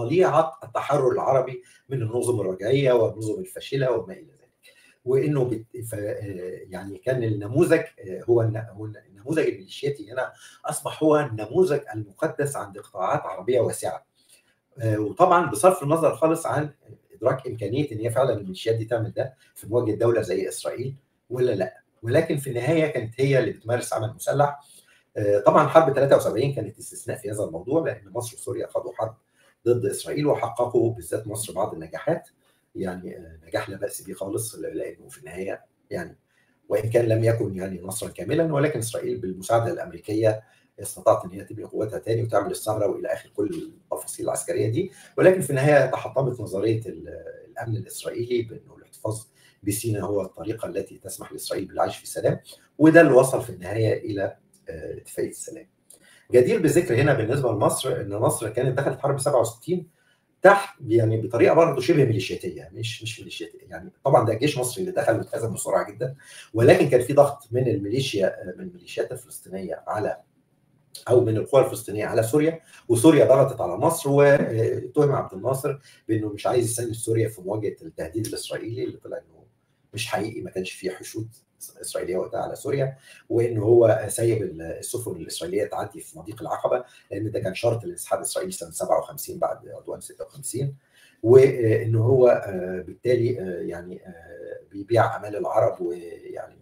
طليعه التحرر العربي من النظم الرجعيه والنظم الفاشله وما الى ذلك وانه بت... ف... يعني كان النموذج هو هو النموذج الميليشياتي هنا اصبح هو النموذج المقدس عند قطاعات عربيه واسعه وطبعا بصرف النظر خالص عن ادراك امكانيه ان هي فعلا الميليشيات دي تعمل ده في مواجهه دوله زي اسرائيل ولا لا ولكن في النهايه كانت هي اللي بتمارس عمل مسلح طبعا حرب 73 كانت استثناء في هذا الموضوع لان مصر وسوريا خاضوا حرب ضد اسرائيل وحققوا بالذات مصر بعض النجاحات يعني نجاح لا باس به خالص لانه في النهايه يعني وان كان لم يكن يعني نصرا كاملا ولكن اسرائيل بالمساعده الامريكيه استطاعت ان هي تبني قوتها تاني وتعمل الثغره والى اخر كل التفاصيل العسكريه دي ولكن في النهايه تحطمت نظريه الامن الاسرائيلي بانه الاحتفاظ بسيناء هو الطريقه التي تسمح لاسرائيل بالعيش في سلام وده اللي وصل في النهايه الى اتفاقيه السلام. جدير بالذكر هنا بالنسبه لمصر ان مصر كانت دخلت حرب 67 تحت يعني بطريقه برضه شبه ميليشياتيه مش مش ميليشياتيه يعني طبعا ده جيش مصري اللي دخل واتهزم بسرعه جدا ولكن كان في ضغط من الميليشيا من الميليشيات الفلسطينيه على او من القوى الفلسطينيه على سوريا وسوريا ضغطت على مصر واتهم عبد الناصر بانه مش عايز يساند سوريا في مواجهه التهديد الاسرائيلي اللي طلع انه مش حقيقي ما كانش فيه حشود اسرائيليه وقتها على سوريا وان هو سايب السفن الاسرائيليه تعدي في مضيق العقبه لان ده كان شرط للانسحاب الاسرائيلي سنه 57 بعد عدوان 56 وان هو بالتالي يعني بيبيع امال العرب ويعني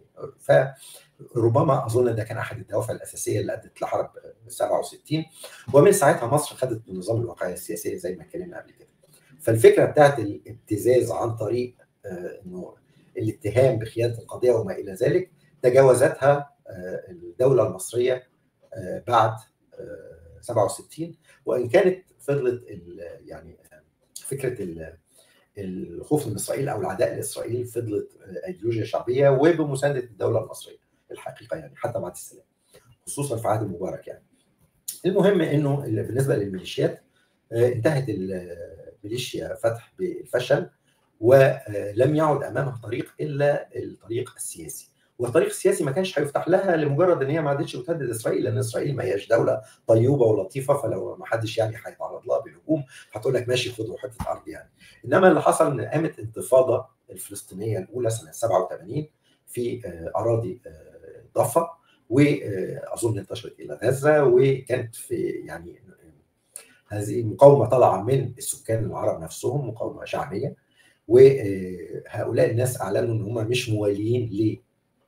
فربما اظن ده كان احد الدوافع الاساسيه اللي ادت لحرب 67 ومن ساعتها مصر خدت النظام الواقعيه السياسيه زي ما اتكلمنا قبل كده فالفكره بتاعت الابتزاز عن طريق انه الاتهام بخيانه القضيه وما الى ذلك تجاوزتها الدوله المصريه بعد 67 وان كانت فضلت يعني فكره الخوف من اسرائيل او العداء لاسرائيل فضلت ايديولوجيا شعبيه وبمسانده الدوله المصريه الحقيقه يعني حتى بعد السلام خصوصا في عهد مبارك يعني. المهم انه بالنسبه للميليشيات انتهت الميليشيا فتح بالفشل ولم يعد امامها طريق الا الطريق السياسي والطريق السياسي ما كانش هيفتح لها لمجرد ان هي ما عادتش بتهدد اسرائيل لان اسرائيل ما هياش دوله طيوبه ولطيفه فلو ما حدش يعني هيتعرض لها بالهجوم هتقول لك ماشي خدوا حته ارض يعني انما اللي حصل ان قامت انتفاضه الفلسطينيه الاولى سنه 87 في اراضي ضفه واظن انتشرت الى غزه وكانت في يعني هذه المقاومه طالعه من السكان العرب نفسهم مقاومه شعبيه وهؤلاء الناس اعلنوا ان هم مش مواليين ل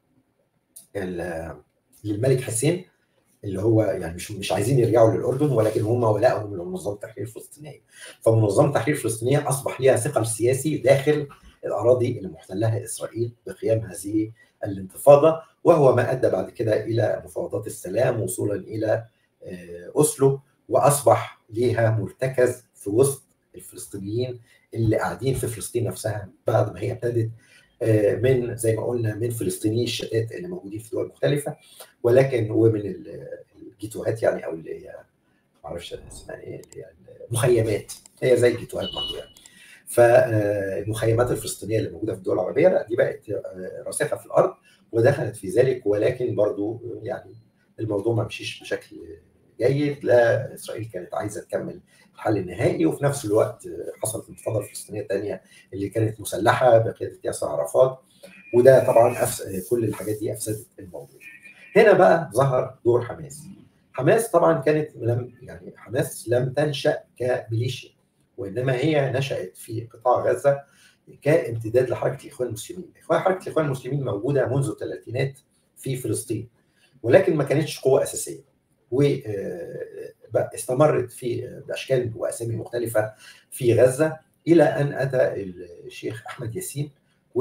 للملك حسين اللي هو يعني مش مش عايزين يرجعوا للاردن ولكن هم ولائهم لمنظمه التحرير الفلسطينيه فمنظمه التحرير الفلسطينيه اصبح لها ثقل سياسي داخل الاراضي اللي محتلها اسرائيل بقيام هذه الانتفاضه وهو ما ادى بعد كده الى مفاوضات السلام وصولا الى اوسلو واصبح ليها مرتكز في وسط الفلسطينيين اللي قاعدين في فلسطين نفسها بعد ما هي ابتدت من زي ما قلنا من فلسطيني الشتات اللي موجودين في دول مختلفه ولكن ومن الجيتوهات يعني او اللي هي ما اعرفش اسمها ايه اللي هي المخيمات هي زي الجيتوهات برضه يعني فالمخيمات الفلسطينيه اللي موجوده في الدول العربيه لا دي بقت راسخه في الارض ودخلت في ذلك ولكن برضه يعني الموضوع ما مشيش بشكل جيد لا اسرائيل كانت عايزه تكمل الحل النهائي وفي نفس الوقت حصلت الانتفاضه الفلسطينيه الثانيه اللي كانت مسلحه بقياده ياسر عرفات وده طبعا أفس... كل الحاجات دي افسدت الموضوع. هنا بقى ظهر دور حماس. حماس طبعا كانت لم يعني حماس لم تنشا كميليشيا وانما هي نشات في قطاع غزه كامتداد لحركه الاخوان المسلمين. حركه الاخوان المسلمين موجوده منذ الثلاثينات في فلسطين ولكن ما كانتش قوه اساسيه. و استمرت في باشكال واسامي مختلفه في غزه الى ان اتى الشيخ احمد ياسين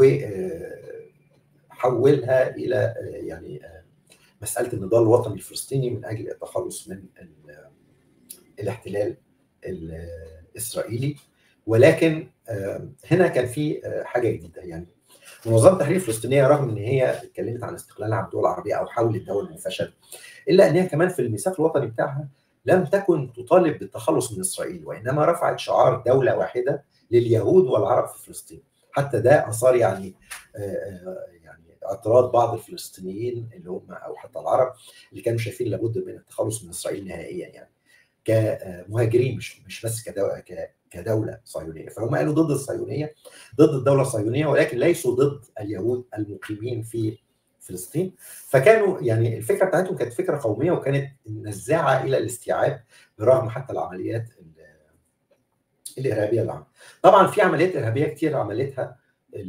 وحولها الى يعني مساله النضال الوطني الفلسطيني من اجل التخلص من الاحتلال الاسرائيلي ولكن هنا كان في حاجه جديده يعني منظمه التحرير الفلسطينيه رغم ان هي اتكلمت عن استقلالها عن الدول العربيه او حاولت ده المفشل الا ان هي كمان في الميثاق الوطني بتاعها لم تكن تطالب بالتخلص من اسرائيل وانما رفعت شعار دوله واحده لليهود والعرب في فلسطين حتى ده اثار يعني يعني اعتراض بعض الفلسطينيين اللي هم او حتى العرب اللي كانوا شايفين لابد من التخلص من اسرائيل نهائيا يعني كمهاجرين مش مش بس كدولة كدوله صهيونيه فهم قالوا ضد الصهيونيه ضد الدوله الصهيونيه ولكن ليسوا ضد اليهود المقيمين في فلسطين فكانوا يعني الفكره بتاعتهم كانت فكره قوميه وكانت نزاعه الى الاستيعاب برغم حتى العمليات الارهابيه اللي عملت طبعا في عمليات ارهابيه كتير عملتها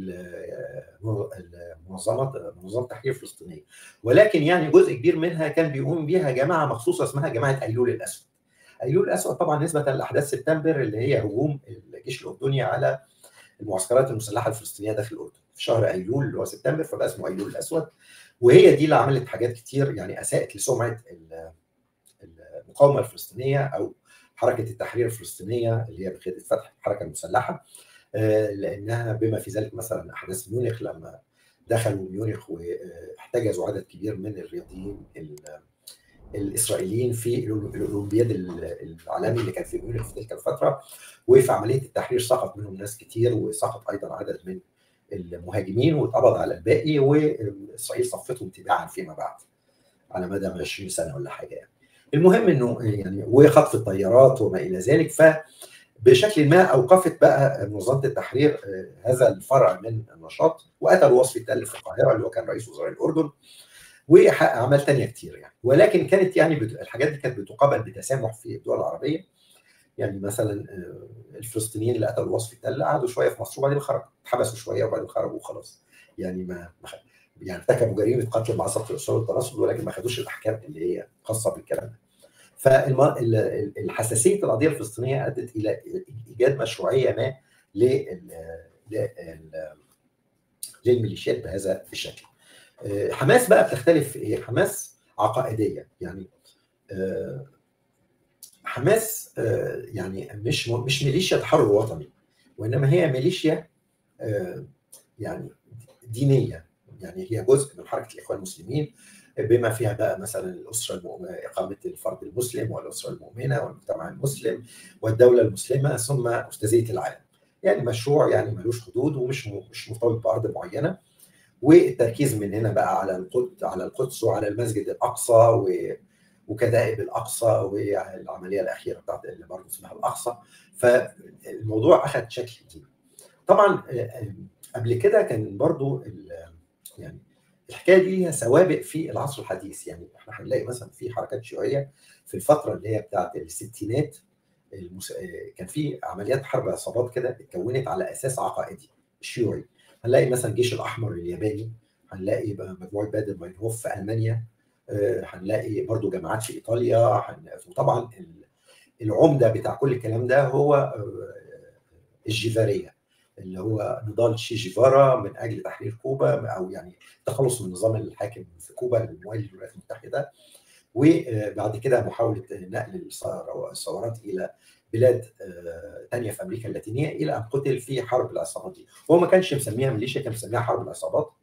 المنظمه منظمه التحرير الفلسطينيه ولكن يعني جزء كبير منها كان بيقوم بيها جماعه مخصوصه اسمها جماعه ايلول الاسود ايلول الاسود طبعا نسبه لاحداث سبتمبر اللي هي هجوم الجيش الاردني على المعسكرات المسلحه الفلسطينيه داخل الاردن في شهر ايلول اللي هو سبتمبر فبقى اسمه ايلول الاسود وهي دي اللي عملت حاجات كتير يعني اساءت لسمعه المقاومه الفلسطينيه او حركه التحرير الفلسطينيه اللي هي بقياده فتح الحركه المسلحه لانها بما في ذلك مثلا احداث ميونخ لما دخلوا ميونخ واحتجزوا عدد كبير من الرياضيين الاسرائيليين في الاولمبياد العالمي اللي كان في ميونخ في تلك الفتره وفي عمليه التحرير سقط منهم ناس كتير وسقط ايضا عدد من المهاجمين واتقبض على الباقي واسرائيل صفتهم تباعا فيما بعد على مدى 20 سنه ولا حاجه يعني. المهم انه يعني وخطف الطيارات وما الى ذلك ف بشكل ما اوقفت بقى منظمه التحرير هذا الفرع من النشاط وقتلوا وصفي التل في القاهره اللي هو كان رئيس وزراء الاردن واعمال تانية كتير يعني ولكن كانت يعني الحاجات دي كانت بتقابل بتسامح في الدول العربيه يعني مثلا الفلسطينيين اللي قتلوا وصفي التل قعدوا شويه في مصر وبعدين خرجوا اتحبسوا شويه وبعدين خرجوا وخلاص يعني ما يعني ارتكبوا جريمه قتل مع سقط الاصول والترصد ولكن ما خدوش الاحكام اللي هي خاصه بالكلام ده فالحساسيه القضيه الفلسطينيه ادت الى ايجاد مشروعيه ما للميليشيات بهذا الشكل. حماس بقى بتختلف في ايه؟ حماس عقائديه يعني حماس يعني مش مش ميليشيا تحرر وطني وانما هي ميليشيا يعني دينيه يعني هي جزء من حركه الاخوان المسلمين بما فيها بقى مثلا الاسره المؤمنة اقامه الفرد المسلم والاسره المؤمنه والمجتمع المسلم والدوله المسلمه ثم استاذيه العالم. يعني مشروع يعني ملوش حدود ومش مش مرتبط بارض معينه والتركيز من هنا بقى على القدس على القدس وعلى المسجد الاقصى و وكتائب الاقصى والعمليه الاخيره بتاعت اللي برضه اسمها الاقصى فالموضوع اخذ شكل جديد. طبعا قبل كده كان برضه يعني الحكايه دي ليها سوابق في العصر الحديث يعني احنا هنلاقي مثلا في حركات شيوعيه في الفتره اللي هي بتاعت الستينات المس... كان في عمليات حرب عصابات كده اتكونت على اساس عقائدي شيوعي هنلاقي مثلا الجيش الاحمر الياباني هنلاقي مجموعه بادر ماينهوف في المانيا هنلاقي برضو جماعات في ايطاليا هن... وطبعا العمده بتاع كل الكلام ده هو الجيفاريه اللي هو نضال شي جيفارا من اجل تحرير كوبا او يعني التخلص من النظام الحاكم في كوبا الموالي للولايات المتحده وبعد كده محاوله نقل الثورات الى بلاد تانية في امريكا اللاتينيه الى ان قتل في حرب العصابات دي هو ما كانش مسميها ميليشيا كان مسميها حرب العصابات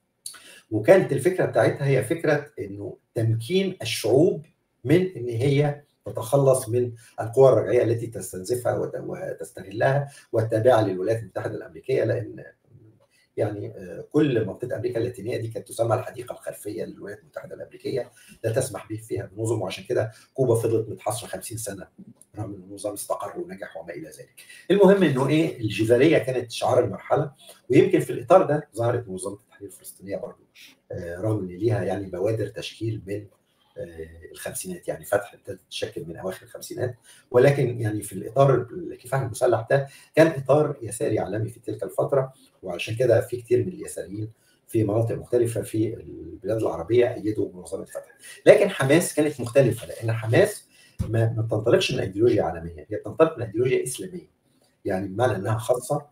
وكانت الفكره بتاعتها هي فكره انه تمكين الشعوب من ان هي تتخلص من القوى الرجعيه التي تستنزفها وتستغلها والتابعه للولايات المتحده الامريكيه لان يعني كل منطقه امريكا اللاتينيه دي كانت تسمى الحديقه الخلفيه للولايات المتحده الامريكيه لا تسمح به فيها بنظم وعشان كده كوبا فضلت متحصره 50 سنه رغم ان النظام استقر ونجح وما الى ذلك. المهم انه ايه الجيفاريه كانت شعار المرحله ويمكن في الاطار ده ظهرت منظمه التحرير الفلسطينيه برضه رغم ان ليها يعني بوادر تشكيل من الخمسينات يعني فتح ابتدت تشكل من اواخر الخمسينات ولكن يعني في الاطار الكفاح المسلح ده كان اطار يساري عالمي في تلك الفتره وعشان كده في كتير من اليساريين في مناطق مختلفه في البلاد العربيه ايدوا منظمه فتح لكن حماس كانت مختلفه لان حماس ما, ما بتنطلقش من ايديولوجيا عالميه هي بتنطلق من ايديولوجيا اسلاميه يعني بمعنى انها خاصه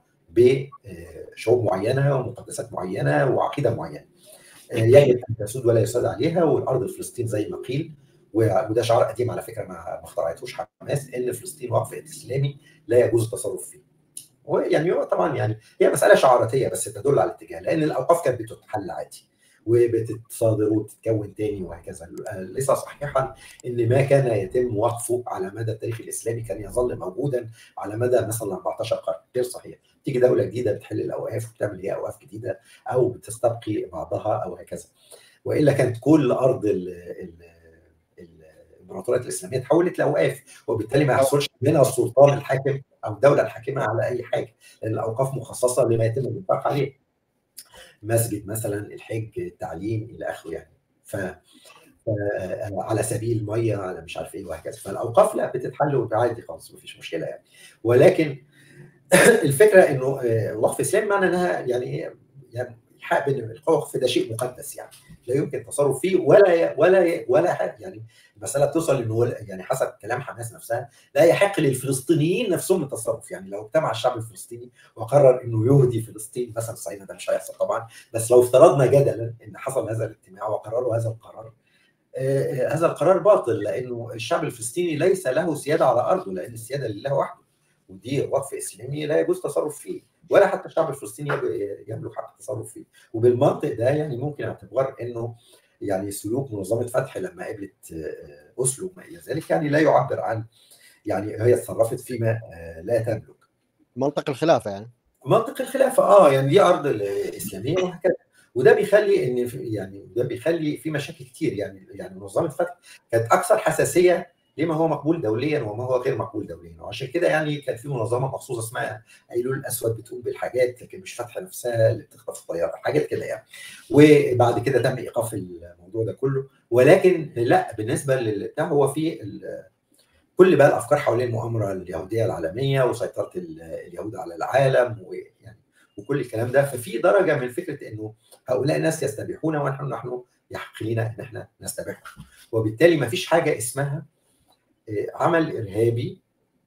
بشعوب معينه ومقدسات معينه وعقيده معينه يجب ان تسود ولا يساد عليها والارض فلسطين زي ما قيل وده شعار قديم على فكره ما اخترعتوش حماس ان فلسطين وقف اسلامي لا يجوز التصرف فيه. ويعني هو طبعا يعني هي مساله شعاراتيه بس تدل على الاتجاه لان الاوقاف كانت بتتحل عادي وبتتصادر وتتكون تاني وهكذا ليس صحيحا ان ما كان يتم وقفه على مدى التاريخ الاسلامي كان يظل موجودا على مدى مثلا 14 قرن غير صحيح تيجي دوله جديده بتحل الاوقاف وبتعمل هي اوقاف جديده او بتستبقي بعضها او هكذا والا كانت كل ارض ال ال الامبراطوريات الاسلاميه تحولت لاوقاف وبالتالي ما يحصلش منها السلطان الحاكم او الدوله الحاكمه على اي حاجه لان الاوقاف مخصصه لما يتم الانفاق عليه مسجد مثلا الحج التعليم الى اخره يعني ف على سبيل الميه على مش عارف ايه وهكذا فالاوقاف لا بتتحل عادي خالص مفيش مشكله يعني ولكن الفكره انه وقف اسلامي معنى انها يعني يعني الحق بين الوقف ده شيء مقدس يعني لا يمكن التصرف فيه ولا ولا ولا حاجه يعني المساله بتوصل انه يعني حسب كلام حماس نفسها لا يحق للفلسطينيين نفسهم التصرف يعني لو اجتمع الشعب الفلسطيني وقرر انه يهدي فلسطين مثلا صهيونة ده مش هيحصل طبعا بس لو افترضنا جدلا ان حصل هذا الاجتماع وقرروا هذا القرار آه هذا القرار باطل لانه الشعب الفلسطيني ليس له سياده على ارضه لان السياده لله وحده ودي وقف اسلامي لا يجوز التصرف فيه ولا حتى الشعب الفلسطيني يملك حق التصرف فيه وبالمنطق ده يعني ممكن اعتبار انه يعني سلوك منظمه فتح لما قابلت اسلو ما الى ذلك يعني لا يعبر عن يعني هي اتصرفت فيما لا تملك منطق الخلافه يعني منطق الخلافه اه يعني دي ارض الاسلاميه وهكذا وده بيخلي ان يعني ده بيخلي في مشاكل كتير يعني يعني منظمه فتح كانت اكثر حساسيه لما هو مقبول دوليا وما هو غير مقبول دوليا وعشان كده يعني كان في منظمه مخصوصه اسمها ايلول الاسود بتقوم بالحاجات لكن مش فتح نفسها اللي بتخطف الطياره حاجات كده يعني وبعد كده تم ايقاف الموضوع ده كله ولكن لا بالنسبه للبتاع هو في كل بقى الافكار حوالين المؤامره اليهوديه العالميه وسيطره اليهود على العالم ويعني وكل الكلام ده ففي درجه من فكره انه هؤلاء الناس يستبيحون ونحن نحن يحق لنا ان احنا نستبيحهم وبالتالي ما فيش حاجه اسمها عمل ارهابي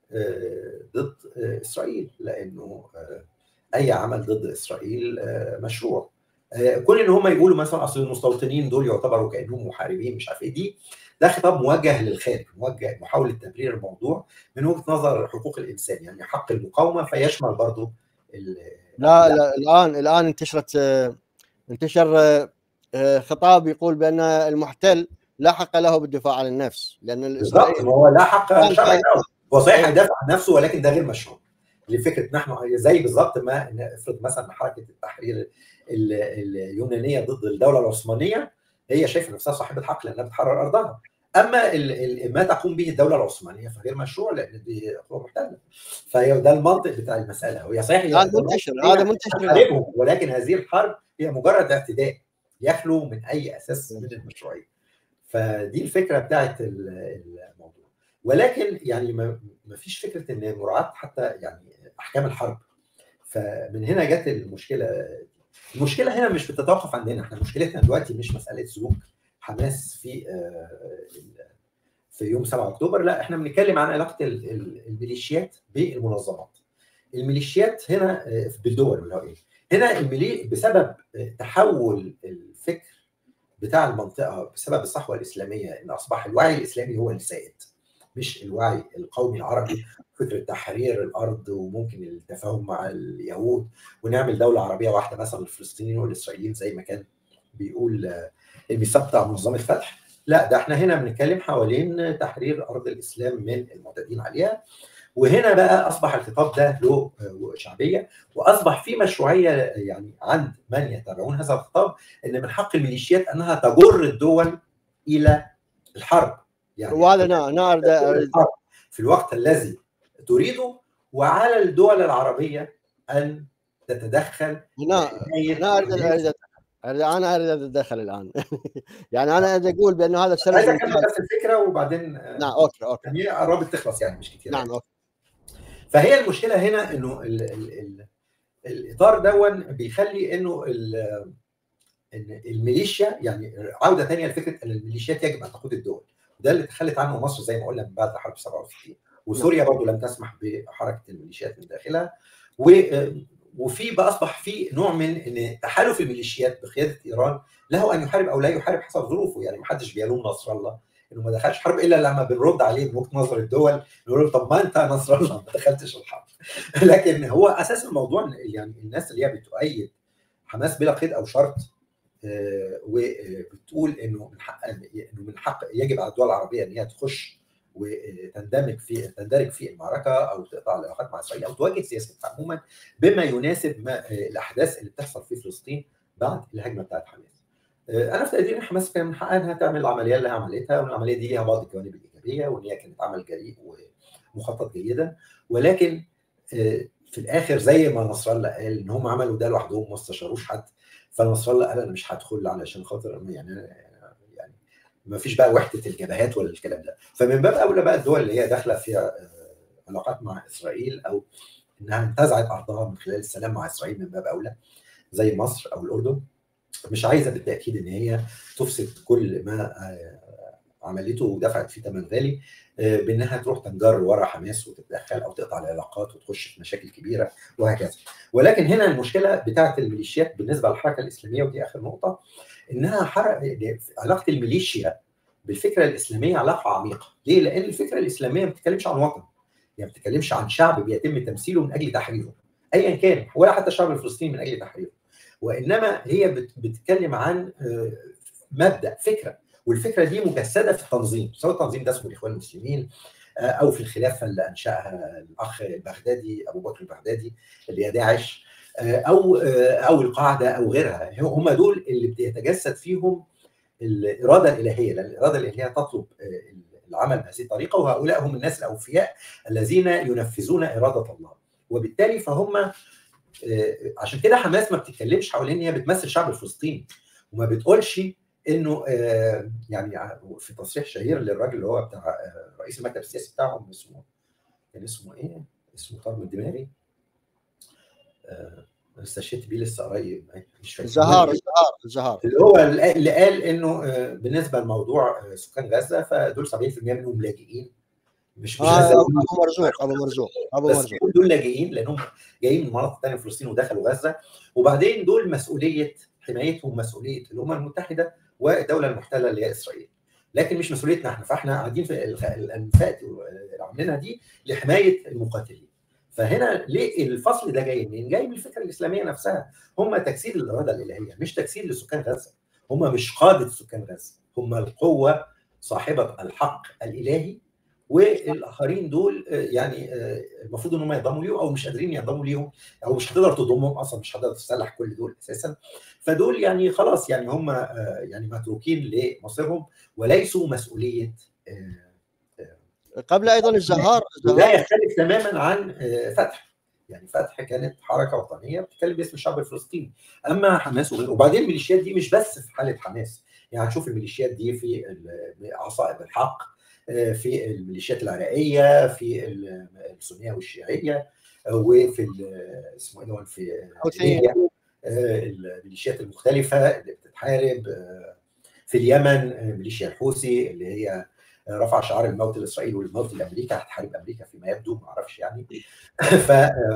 ضد اسرائيل لانه اي عمل ضد اسرائيل مشروع كون ان هم يقولوا مثلا اصل المستوطنين دول يعتبروا كانهم محاربين مش عارف ايه دي ده خطاب موجه للخارج موجه محاوله تبرير الموضوع من وجهه نظر حقوق الانسان يعني حق المقاومه فيشمل برضه لا لا الان الان انتشرت انتشر خطاب يقول بان المحتل لا حق له بالدفاع عن النفس لان الاسرائيلي هو لا حق شرعي له هو صحيح يدافع عن نفسه ولكن ده غير مشروع لفكره نحن زي بالظبط ما افرض مثلا حركه التحرير اليونانيه ضد الدوله العثمانيه هي شايفه نفسها صاحبه حق لانها بتحرر ارضها اما ما تقوم به الدوله العثمانيه فغير مشروع لان دي قوه محتله فهي ده المنطق بتاع المساله هي صحيح هذا منتشر هذا منتشر ولكن هذه الحرب هي مجرد اعتداء يخلو من اي اساس من المشروعيه فدي الفكره بتاعت الموضوع ولكن يعني ما فيش فكره ان مراعاه حتى يعني احكام الحرب فمن هنا جت المشكله المشكله هنا مش بتتوقف عندنا احنا مشكلتنا دلوقتي مش مساله سلوك حماس في في يوم 7 اكتوبر لا احنا بنتكلم عن علاقه الميليشيات بالمنظمات الميليشيات هنا بالدول ولا ايه هنا الميلي بسبب تحول الفكر بتاع المنطقه بسبب الصحوه الاسلاميه ان اصبح الوعي الاسلامي هو السائد مش الوعي القومي العربي فكره تحرير الارض وممكن التفاهم مع اليهود ونعمل دوله عربيه واحده مثلا الفلسطينيين والاسرائيليين زي ما كان بيقول الميثاق بتاع منظمه فتح لا ده احنا هنا بنتكلم حوالين تحرير ارض الاسلام من المعتدين عليها وهنا بقى اصبح الخطاب ده له شعبيه واصبح في مشروعيه يعني عند من يتابعون هذا الخطاب ان من حق الميليشيات انها تجر الدول الى الحرب يعني وهذا نار في الوقت الذي تريده وعلى الدول العربيه ان تتدخل لا انا اريد انا اريد اتدخل الان يعني انا اريد اقول بانه هذا السبب عايز اكمل بس الفكره وبعدين نعم اوكي اوكي يعني قربت تخلص يعني مش كتير نعم اوكي فهي المشكله هنا انه ال ال ال الاطار دون بيخلي انه ان الميليشيا يعني عوده ثانيه لفكره ان الميليشيات يجب ان تقود الدول وده اللي تخلت عنه مصر زي ما قلنا من بعد حرب 67 وسوريا برضه لم تسمح بحركه الميليشيات من داخلها و وفي بقى اصبح في نوع من ان تحالف الميليشيات بقياده ايران له ان يحارب او لا يحارب حسب ظروفه يعني ما حدش بيلوم نصر الله انه ما دخلش حرب الا لما بنرد عليه من وجهه نظر الدول نقول له طب ما انت نصر الله ما دخلتش الحرب لكن هو اساس الموضوع يعني الناس اللي هي بتؤيد حماس بلا قيد او شرط وبتقول انه من حق انه من حق يجب على الدول العربيه ان هي تخش وتندمج في تندرج في المعركه او تقطع العلاقات مع اسرائيل او توجه سياستها عموما بما يناسب ما الاحداث اللي بتحصل في فلسطين بعد الهجمه بتاعت حماس. انا في تقديري حماس كان من حقها انها تعمل العمليه اللي عملتها والعمليه دي ليها بعض الجوانب الايجابيه وان هي كانت عمل جريء ومخطط جيدا ولكن في الاخر زي ما نصر الله قال ان هم عملوا ده لوحدهم ما استشاروش حد فنصر الله قال انا مش هدخل علشان خاطر يعني يعني ما فيش بقى وحده الجبهات ولا الكلام ده فمن باب اولى بقى الدول اللي هي داخله فيها علاقات مع اسرائيل او انها انتزعت ارضها من خلال السلام مع اسرائيل من باب اولى زي مصر او الاردن مش عايزه بالتاكيد ان هي تفسد كل ما عملته ودفعت فيه ثمن غالي بانها تروح تنجر ورا حماس وتتدخل او تقطع العلاقات وتخش في مشاكل كبيره وهكذا ولكن هنا المشكله بتاعه الميليشيات بالنسبه للحركه الاسلاميه ودي اخر نقطه انها حرق علاقه الميليشيا بالفكره الاسلاميه علاقه عميقه ليه لان الفكره الاسلاميه ما بتتكلمش عن وطن يعني ما بتتكلمش عن شعب بيتم تمثيله من اجل تحريره ايا كان ولا حتى الشعب الفلسطيني من اجل تحريره وانما هي بتتكلم عن مبدا فكره والفكره دي مجسده في التنظيم سواء التنظيم ده اسمه الاخوان المسلمين او في الخلافه اللي انشاها الاخ البغدادي ابو بكر البغدادي اللي هي داعش او او القاعده او غيرها هم دول اللي بيتجسد فيهم الاراده الالهيه لان الاراده الالهيه تطلب العمل بهذه الطريقه وهؤلاء هم الناس الاوفياء الذين ينفذون اراده الله وبالتالي فهم عشان كده حماس ما بتتكلمش حوالين ان هي بتمثل الشعب الفلسطيني وما بتقولش انه يعني في تصريح شهير للراجل اللي هو بتاع رئيس المكتب السياسي بتاعهم اسمه كان اسمه ايه؟ اسمه طار من دماغي استشهدت بيه لسه قريب مش فاكر الزهار الزهار الزهار اللي هو اللي قال انه بالنسبه لموضوع سكان غزه فدول 70% منهم لاجئين مش مش آه ابو مرزوق ابو مرزوق ابو مرزوق دول لاجئين لانهم جايين من مناطق ثانيه في فلسطين ودخلوا غزه وبعدين دول مسؤوليه حمايتهم مسؤوليه الامم المتحده والدوله المحتله اللي هي اسرائيل لكن مش مسؤوليتنا احنا فاحنا قاعدين في الانفاق اللي عاملينها دي لحمايه المقاتلين فهنا ليه الفصل ده جاي منين؟ جاي من الفكره الاسلاميه نفسها هم تجسيد الاراده الالهيه مش تجسيد لسكان غزه هم مش قاده سكان غزه هم القوه صاحبه الحق الالهي والاخرين دول يعني المفروض ان هم ينضموا ليهم او مش قادرين ينضموا ليهم او مش هتقدر تضمهم اصلا مش هتقدر تسلح كل دول اساسا فدول يعني خلاص يعني هم يعني متروكين لمصيرهم وليسوا مسؤوليه قبل ايضا الزهار ده يختلف تماما عن فتح يعني فتح كانت حركه وطنيه بتتكلم باسم الشعب الفلسطيني اما حماس وغيره وبعدين الميليشيات دي مش بس في حاله حماس يعني هتشوف الميليشيات دي في عصائب الحق في الميليشيات العراقيه في السنيه والشيعيه وفي اسمه ايه في الميليشيات المختلفه اللي بتتحارب في اليمن ميليشيا الحوثي اللي هي رفع شعار الموت لاسرائيل والموت لامريكا هتحارب امريكا فيما يبدو ما اعرفش يعني ف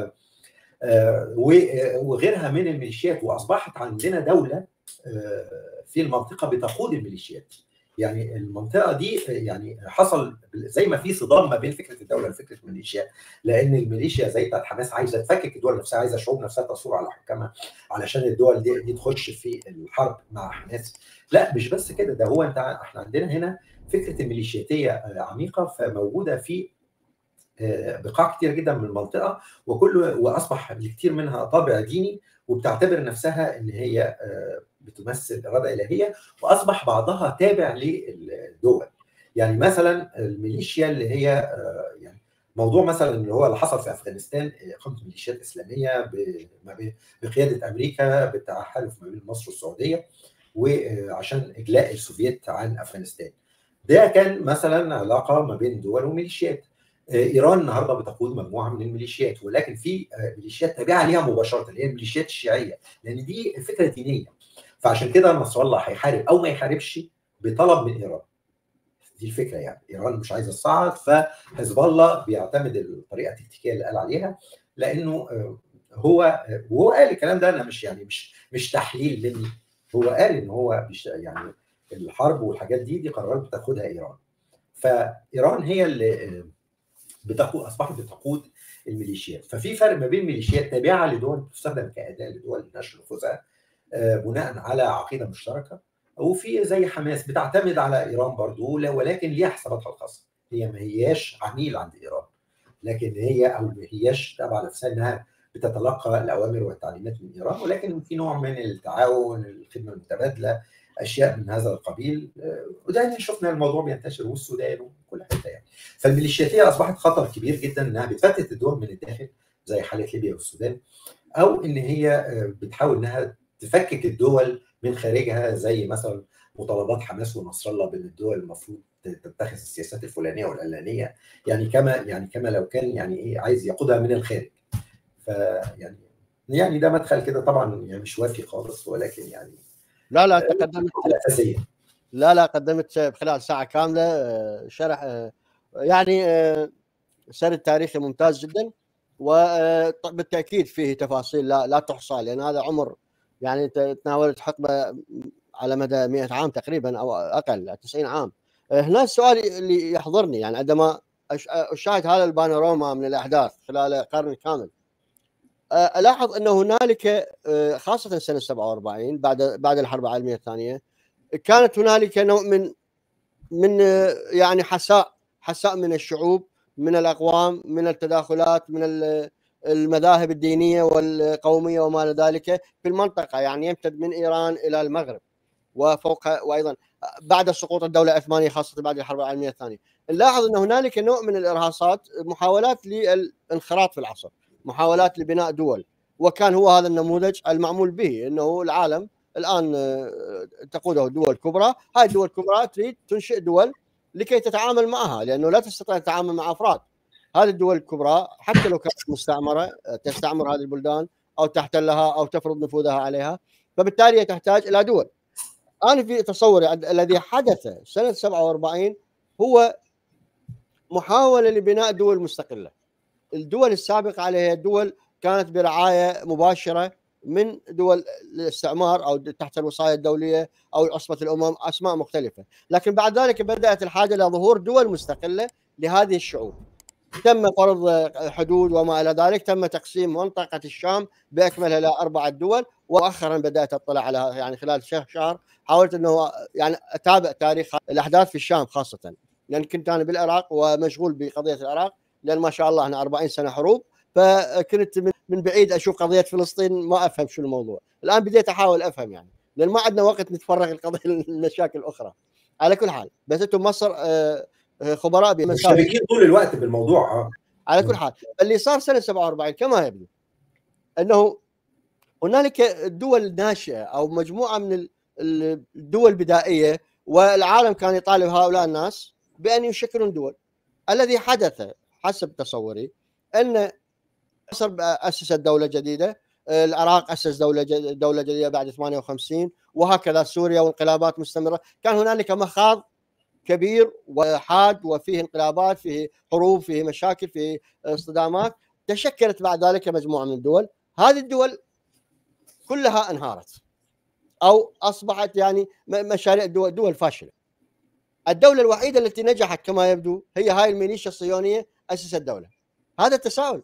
وغيرها من الميليشيات واصبحت عندنا دوله في المنطقه بتقود الميليشيات يعني المنطقه دي يعني حصل زي ما في صدام ما بين فكره الدوله وفكره الميليشيا لان الميليشيا زي بتاعت حماس عايزه تفكك الدول نفسها عايزه الشعوب نفسها تصور على حكامها علشان الدول دي, دي تخش في الحرب مع حماس لا مش بس كده ده هو انت احنا عندنا هنا فكره الميليشياتيه عميقه فموجوده في بقاع كتير جدا من المنطقه وكل واصبح لكتير منها طابع ديني وبتعتبر نفسها ان هي بتمثل اراده الهيه واصبح بعضها تابع للدول يعني مثلا الميليشيا اللي هي يعني موضوع مثلا اللي هو اللي حصل في افغانستان اقامه ميليشيات اسلاميه بقياده امريكا بالتحالف ما بين مصر والسعوديه وعشان اجلاء السوفييت عن افغانستان ده كان مثلا علاقه ما بين دول وميليشيات ايران النهارده بتقود مجموعه من الميليشيات ولكن في ميليشيات تابعه ليها مباشره اللي هي الميليشيات الشيعيه لان دي فكره دينيه فعشان كده نصر الله هيحارب او ما يحاربش بطلب من ايران دي الفكره يعني ايران مش عايزه تصعد فحزب الله بيعتمد الطريقه التكتيكيه اللي قال عليها لانه هو وهو قال الكلام ده انا مش يعني مش مش تحليل مني هو قال ان هو يعني الحرب والحاجات دي دي قرارات بتاخدها ايران فايران هي اللي بتقود اصبحت بتقود الميليشيات ففي فرق ما بين ميليشيات تابعه لدول بتستخدم كاداه لدول لنشر نفوذها بناء على عقيده مشتركه وفي زي حماس بتعتمد على ايران برضو ولكن ليها حساباتها الخاصه هي ما هياش عميل عند ايران لكن هي او ما هياش تابعه نفسها انها بتتلقى الاوامر والتعليمات من ايران ولكن في نوع من التعاون الخدمه المتبادله اشياء من هذا القبيل ودايما شفنا الموضوع بينتشر والسودان وكل حته يعني فالميليشياتيه اصبحت خطر كبير جدا انها بتفتت الدول من الداخل زي حاله ليبيا والسودان او ان هي بتحاول انها تفكك الدول من خارجها زي مثلا مطالبات حماس ونصر الله بان الدول المفروض تتخذ السياسات الفلانيه والعلانيه يعني كما يعني كما لو كان يعني ايه عايز يقودها من الخارج فيعني يعني ده مدخل كده طبعا يعني مش وافي خالص ولكن يعني لا لا تقدمت اساسيه لا لا قدمت خلال ساعه كامله شرح يعني سرد تاريخي ممتاز جدا وبالتاكيد فيه تفاصيل لا لا تحصى لان هذا عمر يعني تناولت حقبه على مدى 100 عام تقريبا او اقل 90 عام هنا السؤال اللي يحضرني يعني عندما اشاهد هذا البانوراما من الاحداث خلال قرن كامل الاحظ انه هنالك خاصه سنه 47 بعد بعد الحرب العالميه الثانيه كانت هنالك نوع من من يعني حساء حساء من الشعوب من الاقوام من التداخلات من المذاهب الدينيه والقوميه وما الى ذلك في المنطقه يعني يمتد من ايران الى المغرب وفوق وايضا بعد سقوط الدوله العثمانيه خاصه بعد الحرب العالميه الثانيه نلاحظ ان هنالك نوع من الارهاصات محاولات للانخراط في العصر محاولات لبناء دول وكان هو هذا النموذج المعمول به انه العالم الان تقوده دول كبرى هاي الدول الكبرى تريد تنشئ دول لكي تتعامل معها لانه لا تستطيع التعامل مع افراد هذه الدول الكبرى حتى لو كانت مستعمره تستعمر هذه البلدان او تحتلها او تفرض نفوذها عليها فبالتالي هي تحتاج الى دول انا في تصوري الذي حدث سنه 47 هو محاوله لبناء دول مستقله الدول السابقه عليها دول كانت برعايه مباشره من دول الاستعمار او تحت الوصايه الدوليه او عصبه الامم اسماء مختلفه، لكن بعد ذلك بدات الحاجه الى ظهور دول مستقله لهذه الشعوب. تم فرض حدود وما الى ذلك، تم تقسيم منطقه الشام باكملها الى اربعه دول، ومؤخرا بدات اطلع على يعني خلال شهر شهر حاولت انه يعني اتابع تاريخ الاحداث في الشام خاصه، لان يعني كنت انا بالعراق ومشغول بقضيه العراق لان ما شاء الله احنا 40 سنه حروب فكنت من بعيد اشوف قضيه فلسطين ما افهم شو الموضوع الان بديت احاول افهم يعني لان ما عندنا وقت نتفرغ لقضيه المشاكل الاخرى على كل حال بس انتم مصر خبراء مشتركين طول الوقت بالموضوع اه على كل حال اللي صار سنه 47 كما يبدو انه هنالك دول ناشئه او مجموعه من الدول البدائيه والعالم كان يطالب هؤلاء الناس بان يشكلون دول الذي حدث حسب تصوري ان مصر اسست دوله جديده العراق اسس دوله دوله جديده بعد 58 وهكذا سوريا وانقلابات مستمره كان هنالك مخاض كبير وحاد وفيه انقلابات فيه حروب فيه مشاكل فيه اصطدامات تشكلت بعد ذلك مجموعه من الدول هذه الدول كلها انهارت او اصبحت يعني مشاريع دول, دول فاشله الدوله الوحيده التي نجحت كما يبدو هي هاي الميليشيا الصهيونيه اسست دوله هذا التساؤل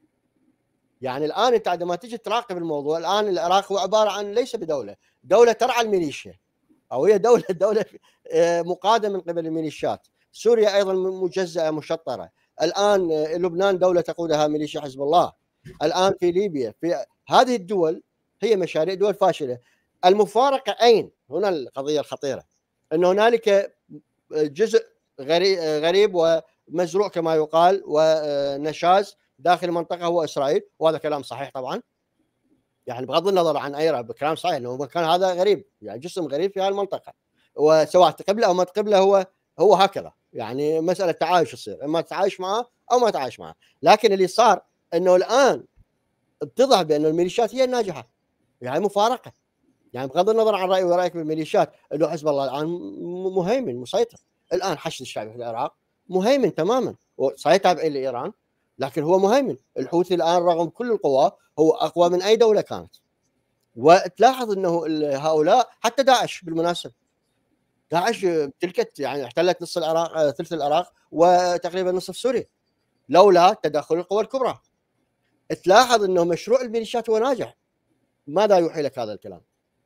يعني الان انت عندما تجي تراقب الموضوع الان العراق هو عباره عن ليس بدوله دوله ترعى الميليشيا او هي دوله دوله مقاده من قبل الميليشيات سوريا ايضا مجزاه مشطره الان لبنان دوله تقودها ميليشيا حزب الله الان في ليبيا في هذه الدول هي مشاريع دول فاشله المفارقه اين هنا القضيه الخطيره ان هنالك جزء غريب ومزروع كما يقال ونشاز داخل المنطقه هو اسرائيل وهذا كلام صحيح طبعا يعني بغض النظر عن اي كلام صحيح انه كان هذا غريب يعني جسم غريب في هذه المنطقه وسواء قبله او ما تقبله هو هو هكذا يعني مساله تعايش تصير اما تتعايش معه او ما تتعايش معه لكن اللي صار انه الان اتضح بان الميليشيات هي الناجحه يعني مفارقه يعني بغض النظر عن رايي ورايك بالميليشيات انه حزب الله الان مهيمن مسيطر الان حشد الشعبي في العراق مهيمن تماما صحيح تابعين لايران لكن هو مهيمن الحوثي الان رغم كل القوى هو اقوى من اي دوله كانت وتلاحظ انه هؤلاء حتى داعش بالمناسبه داعش تلكت يعني احتلت نص العراق ثلث العراق وتقريبا نصف سوريا لولا تدخل القوى الكبرى تلاحظ انه مشروع الميليشيات هو ناجح ماذا يوحي لك هذا الكلام؟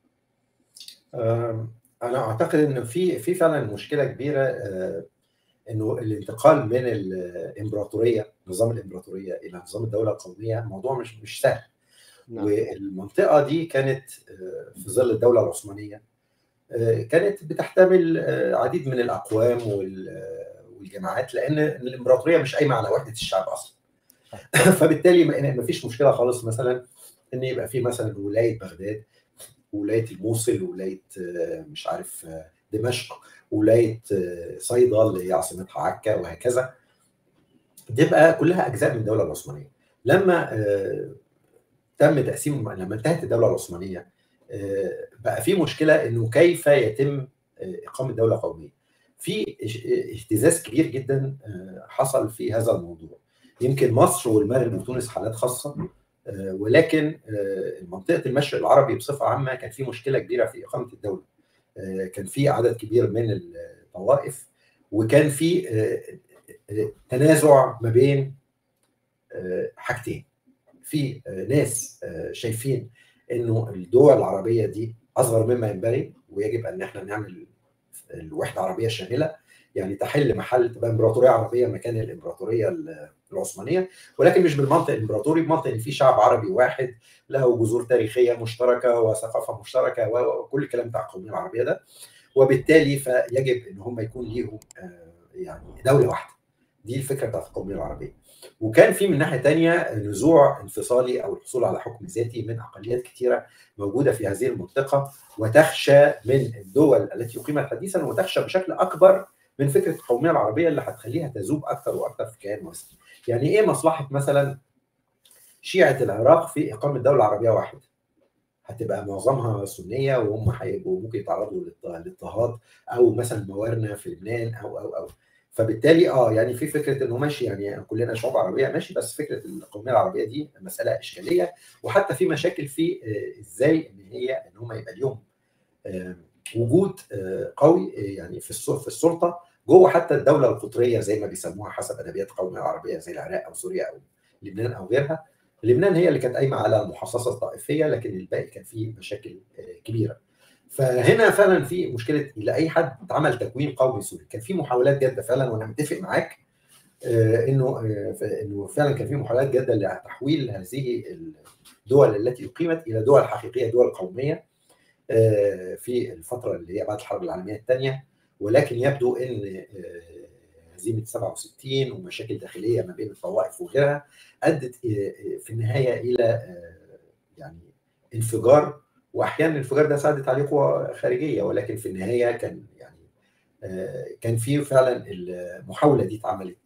انا اعتقد انه في في فعلا مشكله كبيره انه الانتقال من الامبراطوريه نظام الامبراطوريه الى نظام الدوله القوميه موضوع مش مش سهل نعم. والمنطقه دي كانت في ظل الدوله العثمانيه كانت بتحتمل عديد من الاقوام والجماعات لان الامبراطوريه مش قايمه على وحده الشعب اصلا فبالتالي ما فيش مشكله خالص مثلا ان يبقى في مثلا ولايه بغداد ولايه الموصل ولايه مش عارف دمشق ولايه صيدا اللي هي عاصمتها عكا وهكذا تبقى كلها اجزاء من الدوله العثمانيه لما تم تقسيم لما انتهت الدوله العثمانيه بقى في مشكله انه كيف يتم اقامه دوله قوميه في اهتزاز كبير جدا حصل في هذا الموضوع يمكن مصر والمغرب وتونس حالات خاصه ولكن منطقه المشرق العربي بصفه عامه كان في مشكله كبيره في اقامه الدوله كان في عدد كبير من الطوائف وكان في تنازع ما بين حاجتين في ناس شايفين انه الدول العربيه دي اصغر مما ينبغي ويجب ان احنا نعمل الوحده العربيه الشامله يعني تحل محل تبقى امبراطوريه عربيه مكان الامبراطوريه العثمانيه ولكن مش بالمنطق الامبراطوري بمنطق ان في شعب عربي واحد له جذور تاريخيه مشتركه وثقافه مشتركه وكل الكلام بتاع القوميه العربيه ده وبالتالي فيجب ان هم يكون ليهم يعني دوله واحده دي الفكره بتاعت القوميه العربيه وكان في من ناحيه ثانيه نزوع انفصالي او الحصول على حكم ذاتي من اقليات كثيره موجوده في هذه المنطقه وتخشى من الدول التي اقيمت حديثا وتخشى بشكل اكبر من فكره القوميه العربيه اللي هتخليها تذوب اكثر واكثر في كيان وثني. يعني ايه مصلحه مثلا شيعه العراق في اقامه دوله عربيه واحده؟ هتبقى معظمها سنيه وهم هيبقوا ممكن يتعرضوا للاضطهاد او مثلا موارنه في لبنان او او او فبالتالي اه يعني في فكره انه ماشي يعني كلنا شعوب عربيه ماشي بس فكره القوميه العربيه دي مساله اشكاليه وحتى في مشاكل في آه ازاي ان هي ان هم يبقى ليهم آه وجود آه قوي يعني في في السلطه جوه حتى الدوله القطريه زي ما بيسموها حسب ادبيات القوميه العربيه زي العراق او سوريا او لبنان او غيرها لبنان هي اللي كانت قايمه على المحاصصه الطائفيه لكن الباقي كان فيه مشاكل كبيره فهنا فعلا في مشكله لاي حد عمل تكوين قومي سوري كان في محاولات جاده فعلا وانا متفق معاك انه انه فعلا كان في محاولات جاده لتحويل هذه الدول التي اقيمت الى دول حقيقيه دول قوميه في الفتره اللي هي بعد الحرب العالميه الثانيه ولكن يبدو ان هزيمه 67 ومشاكل داخليه ما بين الطوائف وغيرها ادت في النهايه الى يعني انفجار واحيانا الانفجار ده ساعدت عليه قوى خارجيه ولكن في النهايه كان يعني كان في فعلا المحاوله دي اتعملت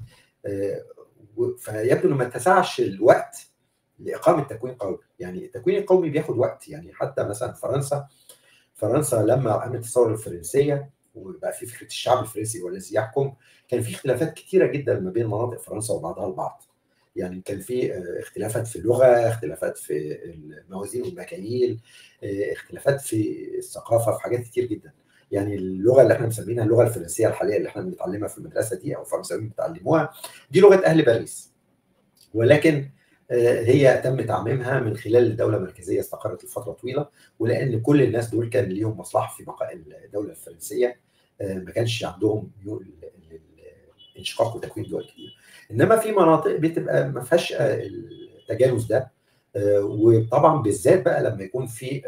فيبدو انه ما اتسعش الوقت لاقامه تكوين قومي يعني التكوين القومي بياخد وقت يعني حتى مثلا فرنسا فرنسا لما قامت الثوره الفرنسيه وبقى في فكره الشعب الفرنسي والذي يحكم كان في اختلافات كثيره جدا ما بين مناطق فرنسا وبعضها البعض يعني كان في اختلافات في اللغه اختلافات في الموازين والمكاييل اختلافات في الثقافه في حاجات كتير جدا يعني اللغه اللي احنا مسمينها اللغه الفرنسيه الحاليه اللي احنا بنتعلمها في المدرسه دي او الفرنساويين بيتعلموها دي لغه اهل باريس ولكن هي تم تعميمها من خلال الدوله المركزيه استقرت لفتره طويله ولان كل الناس دول كان ليهم مصلحه في بقاء الدوله الفرنسيه ما كانش عندهم ميول للانشقاق وتكوين دول كتير انما في مناطق بتبقى ما فيهاش التجانس ده وطبعا بالذات بقى لما يكون في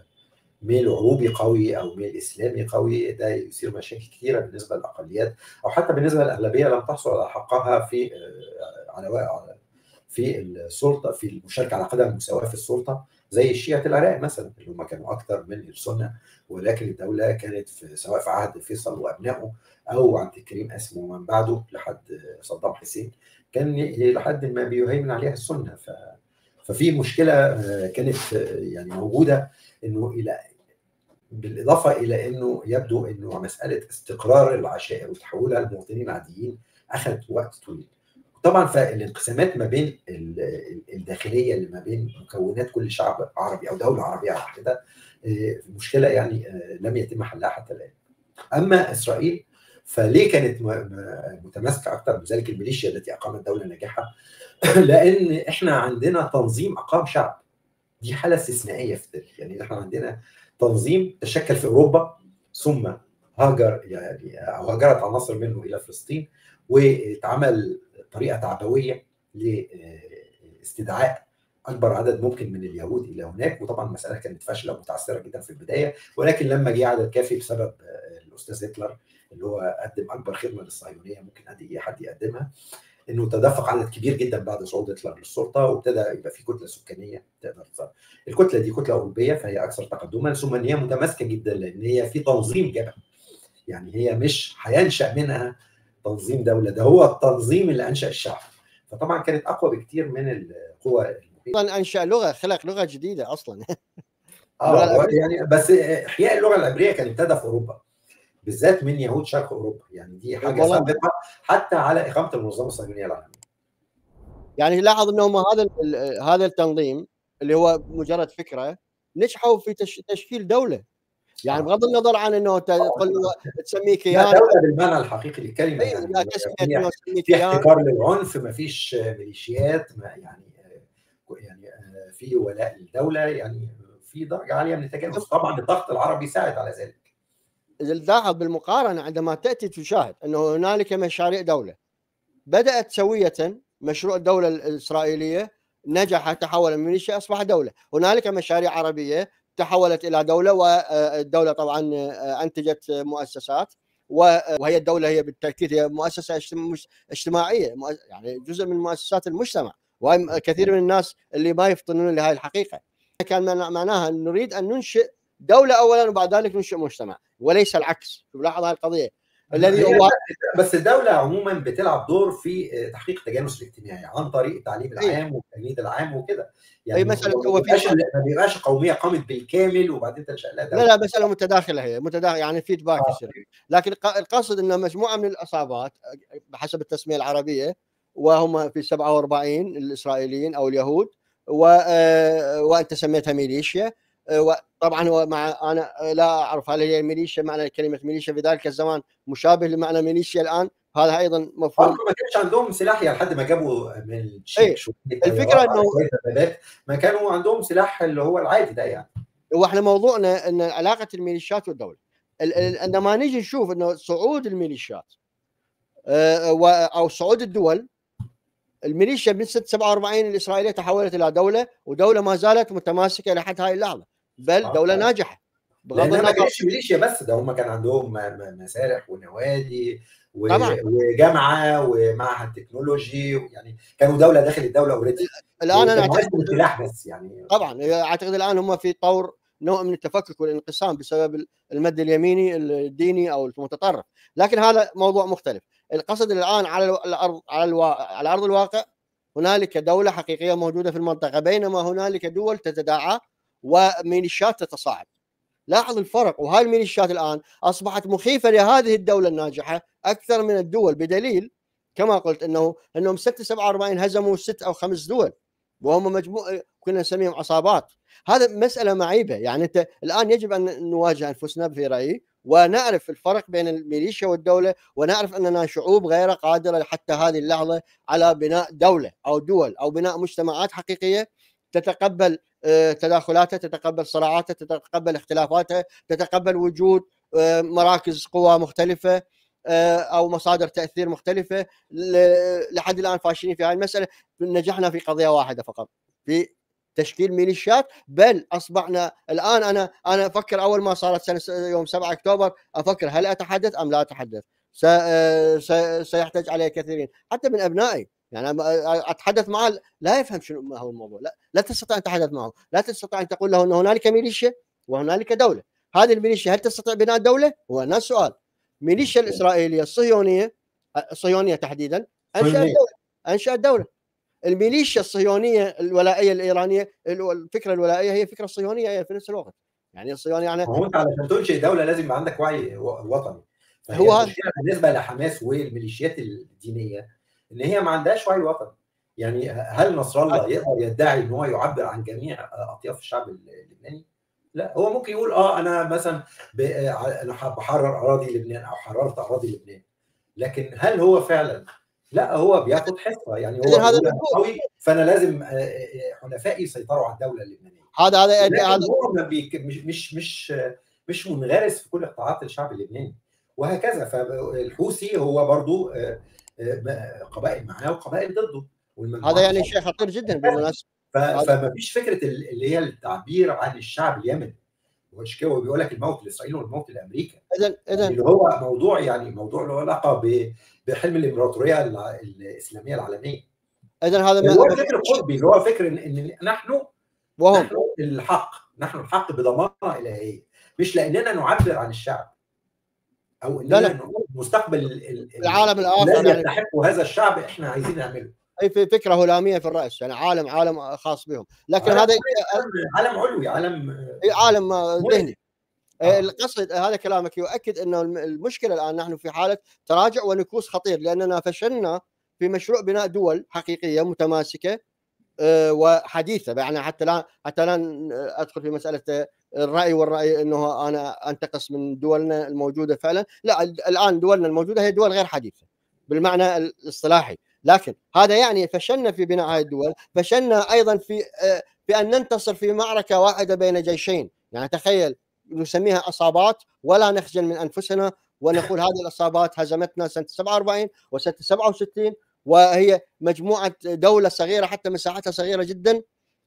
ميل عروبي قوي او ميل اسلامي قوي ده يثير مشاكل كثيره بالنسبه للاقليات او حتى بالنسبه للاغلبيه لم تحصل على حقها في على في السلطه في المشاركه على قدم المساواه في السلطه زي شيعه العراق مثلا اللي هم كانوا اكثر من السنه ولكن الدوله كانت في سواء في عهد فيصل وابنائه او عبد الكريم اسمه ومن بعده لحد صدام حسين كان لحد ما بيهيمن عليها السنه ف ففي مشكله كانت يعني موجوده انه الى بالاضافه الى انه يبدو انه مساله استقرار العشائر وتحولها لمواطنين عاديين اخذت وقت طويل. طبعا فالانقسامات ما بين الداخليه اللي ما بين مكونات كل شعب عربي او دوله عربيه واحده مشكله يعني لم يتم حلها حتى الان. اما اسرائيل فليه كانت متماسكه اكثر بذلك الميليشيا التي اقامت دوله ناجحه؟ لان احنا عندنا تنظيم اقام شعب دي حاله استثنائيه في التاريخ يعني احنا عندنا تنظيم تشكل في اوروبا ثم هاجر يعني او هاجرت عناصر منه الى فلسطين واتعمل طريقه تعبويه لاستدعاء اكبر عدد ممكن من اليهود الى هناك وطبعا المساله كانت فاشله ومتعثره جدا في البدايه ولكن لما جه عدد كافي بسبب الاستاذ هتلر اللي هو قدم اكبر خدمه للصهيونيه ممكن اي حد يقدمها انه تدفق عدد كبير جدا بعد صعود هتلر للسلطه وابتدى يبقى في كتله سكانيه تقدر تصير. الكتله دي كتله اوروبيه فهي اكثر تقدما ثم ان هي متماسكه جدا لان هي في تنظيم جبهي يعني هي مش هينشا منها تنظيم دوله ده هو التنظيم اللي انشا الشعب فطبعا كانت اقوى بكتير من القوى المحيطه اصلا انشا لغه خلق لغه جديده اصلا اه يعني بس احياء اللغه العبريه كان ابتدى في اوروبا بالذات من يهود شرق اوروبا يعني دي حاجه سابقه حتى على اقامه المنظمه الصهيونيه العالميه يعني لاحظ انهم هذا هذا التنظيم اللي هو مجرد فكره نجحوا في تشكيل دوله يعني بغض النظر عن انه تقول تسميه كيان دوله بالمعنى الحقيقي للكلمه يعني لا تسميه في احتكار للعنف ما فيش ميليشيات ما يعني يعني في ولاء للدوله يعني في درجه عاليه من التجاوز طبعا الضغط العربي ساعد على ذلك لاحظ بالمقارنه عندما تاتي تشاهد انه هنالك مشاريع دوله بدات سويه مشروع الدوله الاسرائيليه نجح تحول من ميليشيا اصبح دوله هنالك مشاريع عربيه تحولت الى دوله والدوله طبعا انتجت مؤسسات وهي الدوله هي بالتاكيد هي مؤسسه اجتماعيه يعني جزء من مؤسسات المجتمع وكثير من الناس اللي ما يفطنون لهذه الحقيقه كان معناها نريد ان ننشئ دوله اولا وبعد ذلك ننشئ مجتمع وليس العكس لاحظ هذه القضيه الذي هو بس الدوله عموما بتلعب دور في تحقيق التجانس الاجتماعي عن طريق التعليم العام والتجنيد العام وكده يعني اي مثلا هو في ما بيبقاش قوميه قامت بالكامل وبعدين تنشا لها لا لا مساله متداخله هي متداخله يعني فيدباك آه. يصير لكن القصد ان مجموعه من الاصابات بحسب التسميه العربيه وهم في 47 الاسرائيليين او اليهود و... وانت سميتها ميليشيا وطبعا هو مع انا لا اعرف هل هي ميليشيا معنى كلمه ميليشيا في ذلك الزمان مشابه لمعنى ميليشيا الان هذا ايضا مفهوم ما كانش عندهم سلاح يعني لحد ما جابوا من التشيك إيه. الفكره انه ما كانوا عندهم سلاح اللي هو العادي ده يعني هو احنا موضوعنا ان علاقه الميليشيات والدوله عندما نيجي نشوف انه صعود الميليشيات او صعود الدول الميليشيا من 47 الاسرائيليه تحولت الى دوله ودوله ما زالت متماسكه لحد هذه اللحظه بل دوله ناجحه بغض النظر ما كانش ميليشيا بس ده هم كان عندهم مسارح ونوادي وجامعه ومعهد تكنولوجي يعني كانوا دوله داخل الدوله اوريدي الان انا اعتقد السلاح بس يعني طبعا اعتقد الان هم في طور نوع من التفكك والانقسام بسبب المد اليميني الديني او المتطرف لكن هذا موضوع مختلف القصد الان على الارض على الوا... على ارض الواقع هنالك دوله حقيقيه موجوده في المنطقه بينما هنالك دول تتداعى وميليشيات تتصاعد لاحظ الفرق وهاي الميليشيات الان اصبحت مخيفه لهذه الدوله الناجحه اكثر من الدول بدليل كما قلت انه انهم 6 47 هزموا ست او خمس دول وهم مجموع كنا نسميهم عصابات هذا مساله معيبه يعني انت الان يجب ان نواجه انفسنا في رايي ونعرف الفرق بين الميليشيا والدوله ونعرف اننا شعوب غير قادره حتى هذه اللحظه على بناء دوله او دول او بناء مجتمعات حقيقيه تتقبل تداخلاتها تتقبل صراعاتها تتقبل اختلافاتها تتقبل وجود مراكز قوى مختلفه او مصادر تاثير مختلفه لحد الان فاشلين في هذه المساله نجحنا في قضيه واحده فقط في تشكيل ميليشيات بل اصبحنا الان انا انا افكر اول ما صارت سنه يوم 7 اكتوبر افكر هل اتحدث ام لا اتحدث سيحتاج علي كثيرين حتى من ابنائي يعني اتحدث معه لا يفهم شنو ما هو الموضوع لا لا تستطيع ان تتحدث معه لا تستطيع ان تقول له ان هنالك ميليشيا وهنالك دوله هذه الميليشيا هل تستطيع بناء دوله هو هنا السؤال ميليشيا الاسرائيليه الصهيونيه الصهيونيه تحديدا انشات دوله انشات دوله الميليشيا الصهيونيه الولائيه الايرانيه الفكره الولائيه هي فكره صهيونيه في نفس الوقت يعني الصهيونيه يعني هو انت علشان تنشئ دوله لازم يبقى عندك وعي وطني هو بالنسبه لحماس والميليشيات الدينيه ان هي ما عندهاش وعي وطني يعني هل نصر الله يقدر يدعي ان هو يعبر عن جميع اطياف الشعب اللبناني؟ لا هو ممكن يقول اه انا مثلا انا بحرر اراضي لبنان او حررت اراضي لبنان لكن هل هو فعلا لا هو بياخد حصه يعني هو هذا قوي فانا لازم حلفائي يسيطروا على الدوله اللبنانيه هذا هذا هذا هو مش مش مش مش منغرس في كل قطاعات الشعب اللبناني وهكذا فالحوثي هو برضو قبائل معاه وقبائل ضده هذا يعني شيء خطير جدا بالمناسبه فما فيش فكره اللي هي التعبير عن الشعب اليمني هو بيقول لك الموت لاسرائيل والموت لامريكا اذا اذا اللي هو موضوع يعني موضوع له علاقه بحلم الامبراطوريه الاسلاميه العالميه اذا هذا اللي هو فكر قطبي اللي هو فكر ان, إن نحن وهم نحن الحق نحن الحق بضمانه الهيه مش لاننا نعبر عن الشعب او اننا لا لا. مستقبل ال- ال- العالم الاخر الذي يعني يستحقه هذا الشعب احنا عايزين نعمله اي في فكره هلاميه في الراس يعني عالم عالم خاص بهم لكن هذا عالم علوي عالم إي عالم ذهني آه. القصد هذا كلامك يؤكد انه الم- المشكله الان نحن في حاله تراجع ونكوص خطير لاننا فشلنا في مشروع بناء دول حقيقيه متماسكه آه، وحديثه يعني حتى لا حتى لا ن- ادخل في مساله آه، الراي والراي انه انا انتقص من دولنا الموجوده فعلا لا ال- الان دولنا الموجوده هي دول غير حديثه بالمعنى الاصطلاحي لكن هذا يعني فشلنا في بناء هذه الدول فشلنا ايضا في آه، في ان ننتصر في معركه واحده بين جيشين يعني تخيل نسميها اصابات ولا نخجل من انفسنا ونقول هذه الاصابات هزمتنا سنه 47 وسنه 67 وهي مجموعه دوله صغيره حتى مساحتها صغيره جدا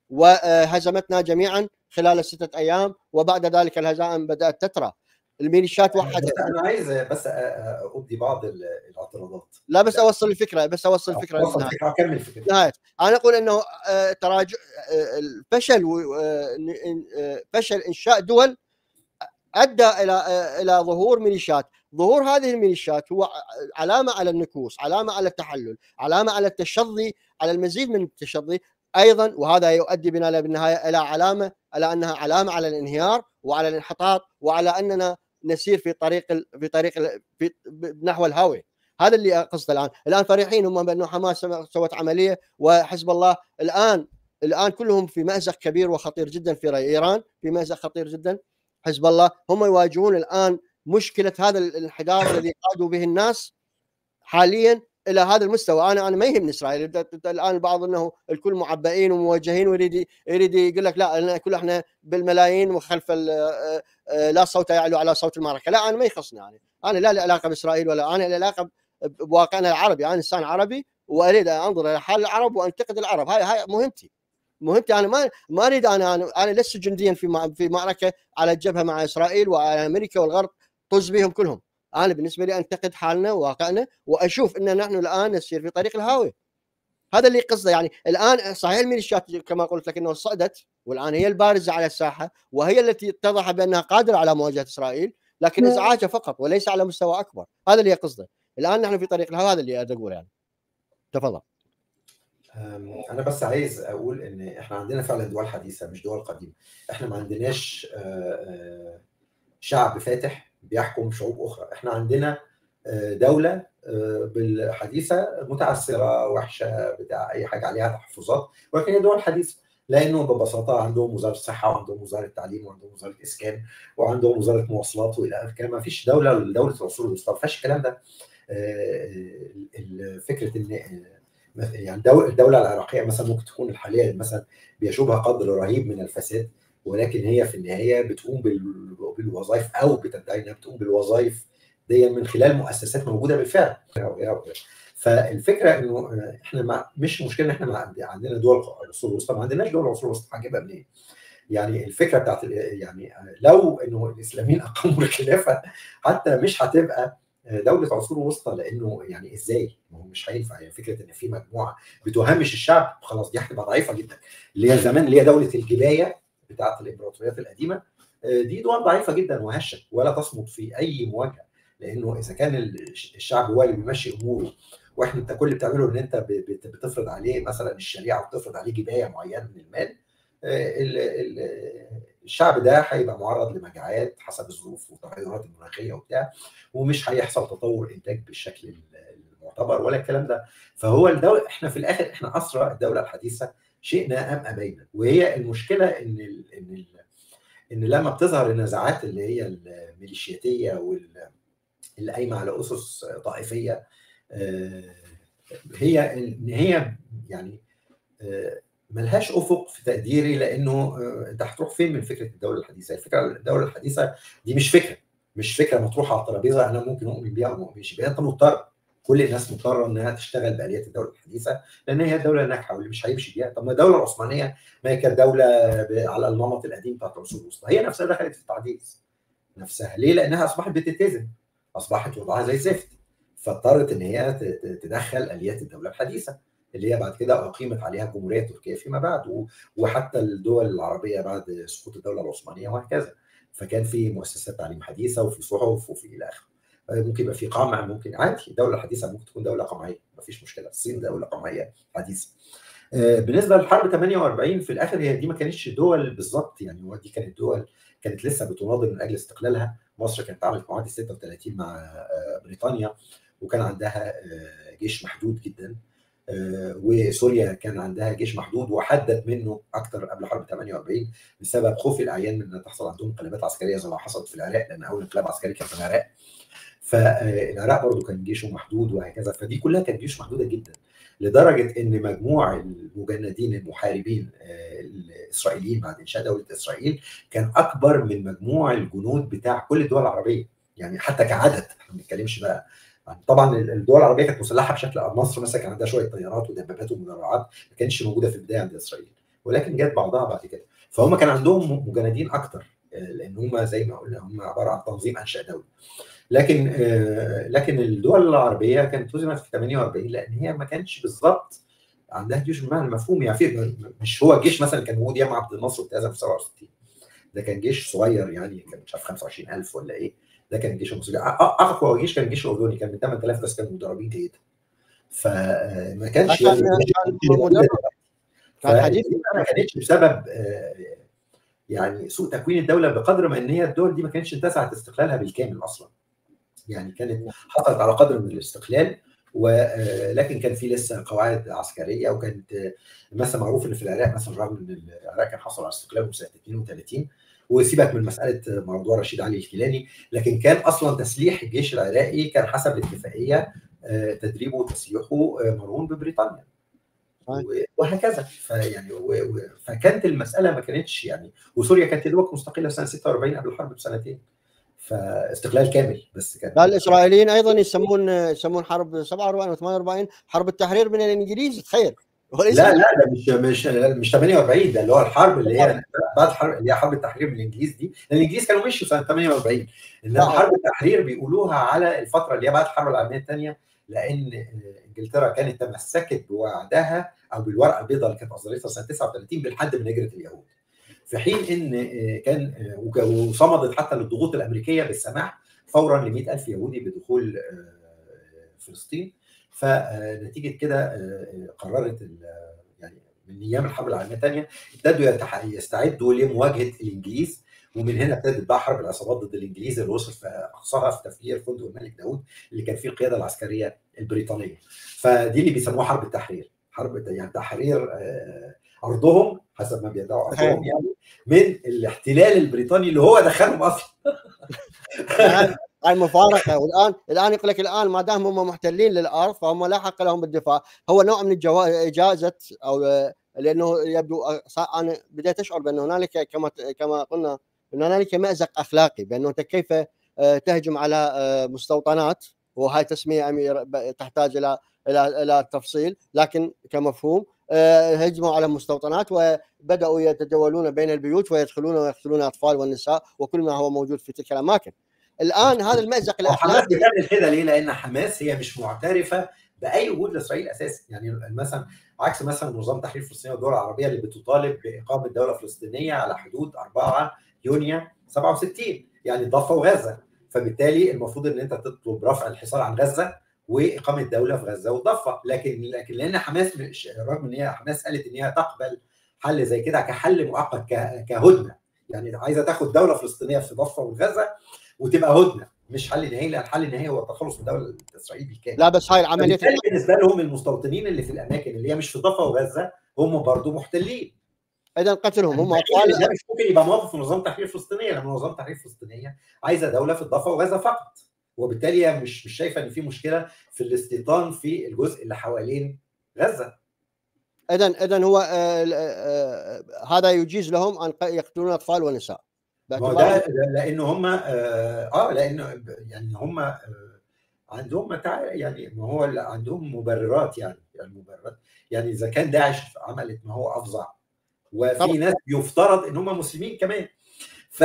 وهزمتنا جميعا خلال سته ايام وبعد ذلك الهزائم بدات تترى الميليشيات وحدت بس انا عايز بس ابدي بعض ال- الاعتراضات لا بس اوصل الفكره بس اوصل الفكره وصل للنهاية. الفكره كمل فكرة نهاية انا اقول انه آه، تراجع آه، الفشل و- آه، ن- آه، فشل انشاء دول ادى الى آه، الى ظهور ميليشيات ظهور هذه الميليشيات هو علامه على النكوص علامه على التحلل علامه على التشظي على المزيد من التشظي ايضا وهذا يؤدي بنا بالنهايه الى علامه على انها علامه على الانهيار وعلى الانحطاط وعلى اننا نسير في طريق ال- في طريق ال- في نحو الهاويه هذا اللي قصده الان الان فرحين هم بانه حماس سوت عمليه وحزب الله الان الان كلهم في مازق كبير وخطير جدا في رأي ايران في مازق خطير جدا حزب الله هم يواجهون الان مشكله هذا الانحدار الذي قادوا به الناس حاليا الى هذا المستوى انا انا ما يهمني اسرائيل د- د- الان البعض انه الكل معبئين وموجهين ويريد يريد يقول لك لا لأن كل احنا بالملايين وخلف ال- آه، آه، لا صوت يعلو على صوت المعركه لا انا ما يخصني يعني انا لا لي علاقه باسرائيل ولا انا لي علاقه ب- بواقعنا العربي انا انسان عربي واريد ان انظر الى حال العرب وانتقد العرب هاي هاي مهمتي مهمتي انا ما ما اريد انا انا, أنا لست جنديا في مع- في معركه على الجبهه مع اسرائيل وعلى امريكا والغرب طز بهم كلهم انا بالنسبه لي انتقد حالنا وواقعنا واشوف ان نحن الان نسير في طريق الهاويه هذا اللي قصده يعني الان صحيح الميليشيات كما قلت لك انه صعدت والان هي البارزه على الساحه وهي التي اتضح بانها قادره على مواجهه اسرائيل لكن نعم. ازعاجها فقط وليس على مستوى اكبر هذا اللي قصده الان نحن في طريق الهوى هذا اللي اقول يعني تفضل أم، انا بس عايز اقول ان احنا عندنا فعلا دول حديثه مش دول قديمه احنا ما عندناش آه، آه، شعب فاتح بيحكم شعوب اخرى احنا عندنا آه، دوله آه، بالحديثه متعثره وحشه بتاع اي حاجه عليها تحفظات ولكن هي دول حديثه لانه ببساطه عندهم وزاره صحه وعندهم وزاره تعليم وعندهم وزاره اسكان وعندهم وزاره مواصلات والى اخره ما فيش دوله دوله العصور الوسطى ما فيهاش الكلام ده آه، ال- فكره ان آه، يعني دو- الدوله العراقيه مثلا ممكن تكون الحاليه مثلا بيشوبها قدر رهيب من الفساد ولكن هي في النهايه بتقوم بال- بالوظائف او بتدعي انها بتقوم بالوظائف دي من خلال مؤسسات موجوده بالفعل فالفكره انه احنا مع مش مشكله ان احنا مع عندنا دول العصور الوسطى ما عندناش دول العصور الوسطى هنجيبها منين؟ يعني الفكره بتاعت ال- يعني لو انه الاسلاميين اقاموا الخلافه حتى مش هتبقى دوله عصور وسطى لانه يعني ازاي؟ ما هو مش هينفع يعني فكره ان في مجموعه بتهمش الشعب خلاص دي هتبقى ضعيفه جدا اللي هي زمان اللي هي دوله الجبايه بتاعت الامبراطوريات القديمه آه، دي دول ضعيفه جدا وهشه ولا تصمد في اي مواجهه لانه اذا كان ال- الشعب هو اللي بيمشي اموره واحنا انت كل اللي بتعمله ان انت ب- بت- بتفرض عليه مثلا الشريعه وبتفرض عليه جبايه معينه من المال آه، ال- ال- الشعب ده هيبقى معرض لمجاعات حسب الظروف والتغيرات المناخيه وبتاع ومش هيحصل تطور انتاج بالشكل المعتبر ولا الكلام ده فهو الدوله احنا في الاخر احنا اسرى الدوله الحديثه شئنا ام ابينا وهي المشكله ان ال ان ال ان لما بتظهر النزاعات اللي هي الميليشياتيه وال اللي قايمه على اسس طائفيه آه، هي ان هي يعني آه، ملهاش افق في تقديري لانه آه، انت هتروح فين من فكره الدوله الحديثه؟ الفكره الدوله الحديثه دي مش فكره مش فكره مطروحه على الترابيزه انا ممكن اؤمن بيها او ما اؤمنش بيها انت مضطر كل الناس مضطره انها تشتغل باليات الدوله الحديثه لان هي الدوله الناجحه واللي مش هيمشي بيها طب ما الدوله العثمانيه ما هي كانت دوله على النمط القديم بتاعت العصور الوسطى هي نفسها دخلت في التعديل نفسها ليه؟ لانها اصبحت بتتزن اصبحت وضعها زي الزفت فاضطرت ان هي تدخل اليات الدوله الحديثه اللي هي بعد كده اقيمت عليها الجمهوريه التركيه فيما بعد وحتى الدول العربيه بعد سقوط الدوله العثمانيه وهكذا فكان في مؤسسات تعليم حديثه وفي صحف وفي الى اخره ممكن يبقى في قمع ممكن عادي الدوله الحديثه ممكن تكون دوله قمعيه ما فيش مشكله الصين دوله قمعيه حديثه بالنسبه للحرب 48 في الاخر هي دي ما كانتش دول بالظبط يعني هو دي كانت دول كانت لسه بتناضل من اجل استقلالها مصر كانت عملت معاهده 36 مع بريطانيا وكان عندها جيش محدود جدا وسوريا كان عندها جيش محدود وحدد منه اكثر قبل حرب 48 بسبب خوف الاعيان من ان تحصل عندهم انقلابات عسكريه زي ما حصلت في العراق لان اول انقلاب عسكري كان في العراق فالعراق برضه كان جيشه محدود وهكذا فدي كلها كانت جيوش محدوده جدا لدرجه ان مجموع المجندين المحاربين الاسرائيليين بعد انشاء دوله اسرائيل كان اكبر من مجموع الجنود بتاع كل الدول العربيه يعني حتى كعدد احنا ما بنتكلمش بقى طبعا الدول العربيه كانت مسلحه بشكل مصر مثلا كان عندها شويه طيارات ودبابات ومدرعات ما كانتش موجوده في البدايه عند اسرائيل ولكن جت بعضها بعد كده فهم كان عندهم مجندين اكتر لان هم زي ما قلنا هم عباره عن تنظيم انشاء دوله لكن لكن الدول العربيه كانت هزمت في 48 لان هي ما كانتش بالظبط عندها جيش بالمعنى المفهوم يعني في مش هو الجيش مثلا كان موجود ايام عبد الناصر اتهزم في 67 ده كان جيش صغير يعني كان مش عارف 25000 ولا ايه ده كان الجيش المصري اقوى جيش كان الجيش الاردني كان من 8000 بس كانوا مدربين جيدا فما كانش يعني ما كانتش بسبب يعني سوء تكوين الدوله بقدر ما ان هي الدول دي ما كانتش انتزعت استقلالها بالكامل اصلا يعني كانت حصلت على قدر من الاستقلال ولكن كان في لسه قواعد عسكريه وكانت مثلا معروف ان في العراق مثلا رغم ان العراق كان حصل على استقلاله سنه 32 وسيبك من مساله موضوع رشيد علي الكيلاني لكن كان اصلا تسليح الجيش العراقي كان حسب الاتفاقيه تدريبه وتسليحه مرهون ببريطانيا وهكذا فيعني فكانت المساله ما كانتش يعني وسوريا كانت يا دوبك مستقله سنه 46 قبل الحرب بسنتين فاستقلال كامل بس كان لا الاسرائيليين ايضا يسمون يسمون حرب 47 و 48 حرب التحرير من الانجليز تخيل لا لا ده مش مش مش 48 ده اللي هو الحرب اللي هي بعد الحرب اللي هي حرب التحرير من الانجليز دي الانجليز كانوا مشوا سنه 48 انما حرب التحرير بيقولوها على الفتره اللي هي بعد الحرب العالميه الثانيه لان انجلترا كانت تمسكت بوعدها او بالورقه البيضاء اللي كانت اصدرتها سنه 39 بالحد من هجره اليهود في حين ان كان وصمدت حتى للضغوط الامريكيه بالسماح فورا ل 100000 يهودي بدخول فلسطين فنتيجه كده قررت يعني من ايام الحرب العالميه الثانيه ابتدوا يستعدوا لمواجهه الانجليز ومن هنا ابتدت بقى حرب العصابات ضد الانجليز اللي وصل في اقصاها في تفجير فندق الملك داوود اللي كان فيه القياده العسكريه البريطانيه فدي اللي بيسموها حرب التحرير حرب يعني تحرير ارضهم حسب ما بيدعوا ارضهم يعني من الاحتلال البريطاني اللي هو دخلهم اصلا هاي مفارقه والان الان يقول لك الان ما دام هم محتلين للارض فهم لا حق لهم بالدفاع هو نوع من اجازه او لانه يبدو انا بديت اشعر بان هنالك كما كما قلنا ان هنالك مازق اخلاقي بانه انت كيف تهجم على مستوطنات وهاي تسميه امير تحتاج الى الى الى تفصيل لكن كمفهوم هجموا على مستوطنات وبداوا يتجولون بين البيوت ويدخلون ويقتلون الاطفال والنساء وكل ما هو موجود في تلك الاماكن. الان هذا المازق الاخلاقي حماس بتعمل كده ليه؟ لان حماس هي مش معترفه باي وجود لاسرائيل اساسا يعني مثلا عكس مثلا نظام تحرير فلسطين والدول العربيه اللي بتطالب باقامه دوله فلسطينيه على حدود 4 يونيو 67 يعني الضفه وغزه فبالتالي المفروض ان انت تطلب رفع الحصار عن غزه واقامه دوله في غزه والضفه لكن لكن لان حماس مش رغم ان هي حماس قالت ان هي تقبل حل زي كده كحل مؤقت كهدنه يعني عايزه تاخد دوله فلسطينيه في ضفه وغزه وتبقى هدنه مش حل نهائي لان الحل النهائي هو التخلص من دوله اسرائيل بالكامل لا بس هاي العمليه بالنسبه لهم المستوطنين اللي في الاماكن اللي هي مش في ضفه وغزه هم برضه محتلين اذا قتلهم هم اطفال ده مش ممكن يبقى موقف نظام تحرير فلسطينيه لان نظام تحرير فلسطينيه عايزه دوله في الضفه وغزه فقط وبالتالي مش مش شايفه ان في مشكله في الاستيطان في الجزء اللي حوالين غزه اذا اذا هو آه آه هذا يجيز لهم ان يقتلون اطفال ونساء ده لانه هم اه, آه لانه يعني هم آه عندهم متاع يعني ما هو اللي عندهم مبررات يعني يعني مبررات يعني اذا كان داعش عملت ما هو افظع وفي طبعا. ناس يفترض ان هم مسلمين كمان ف...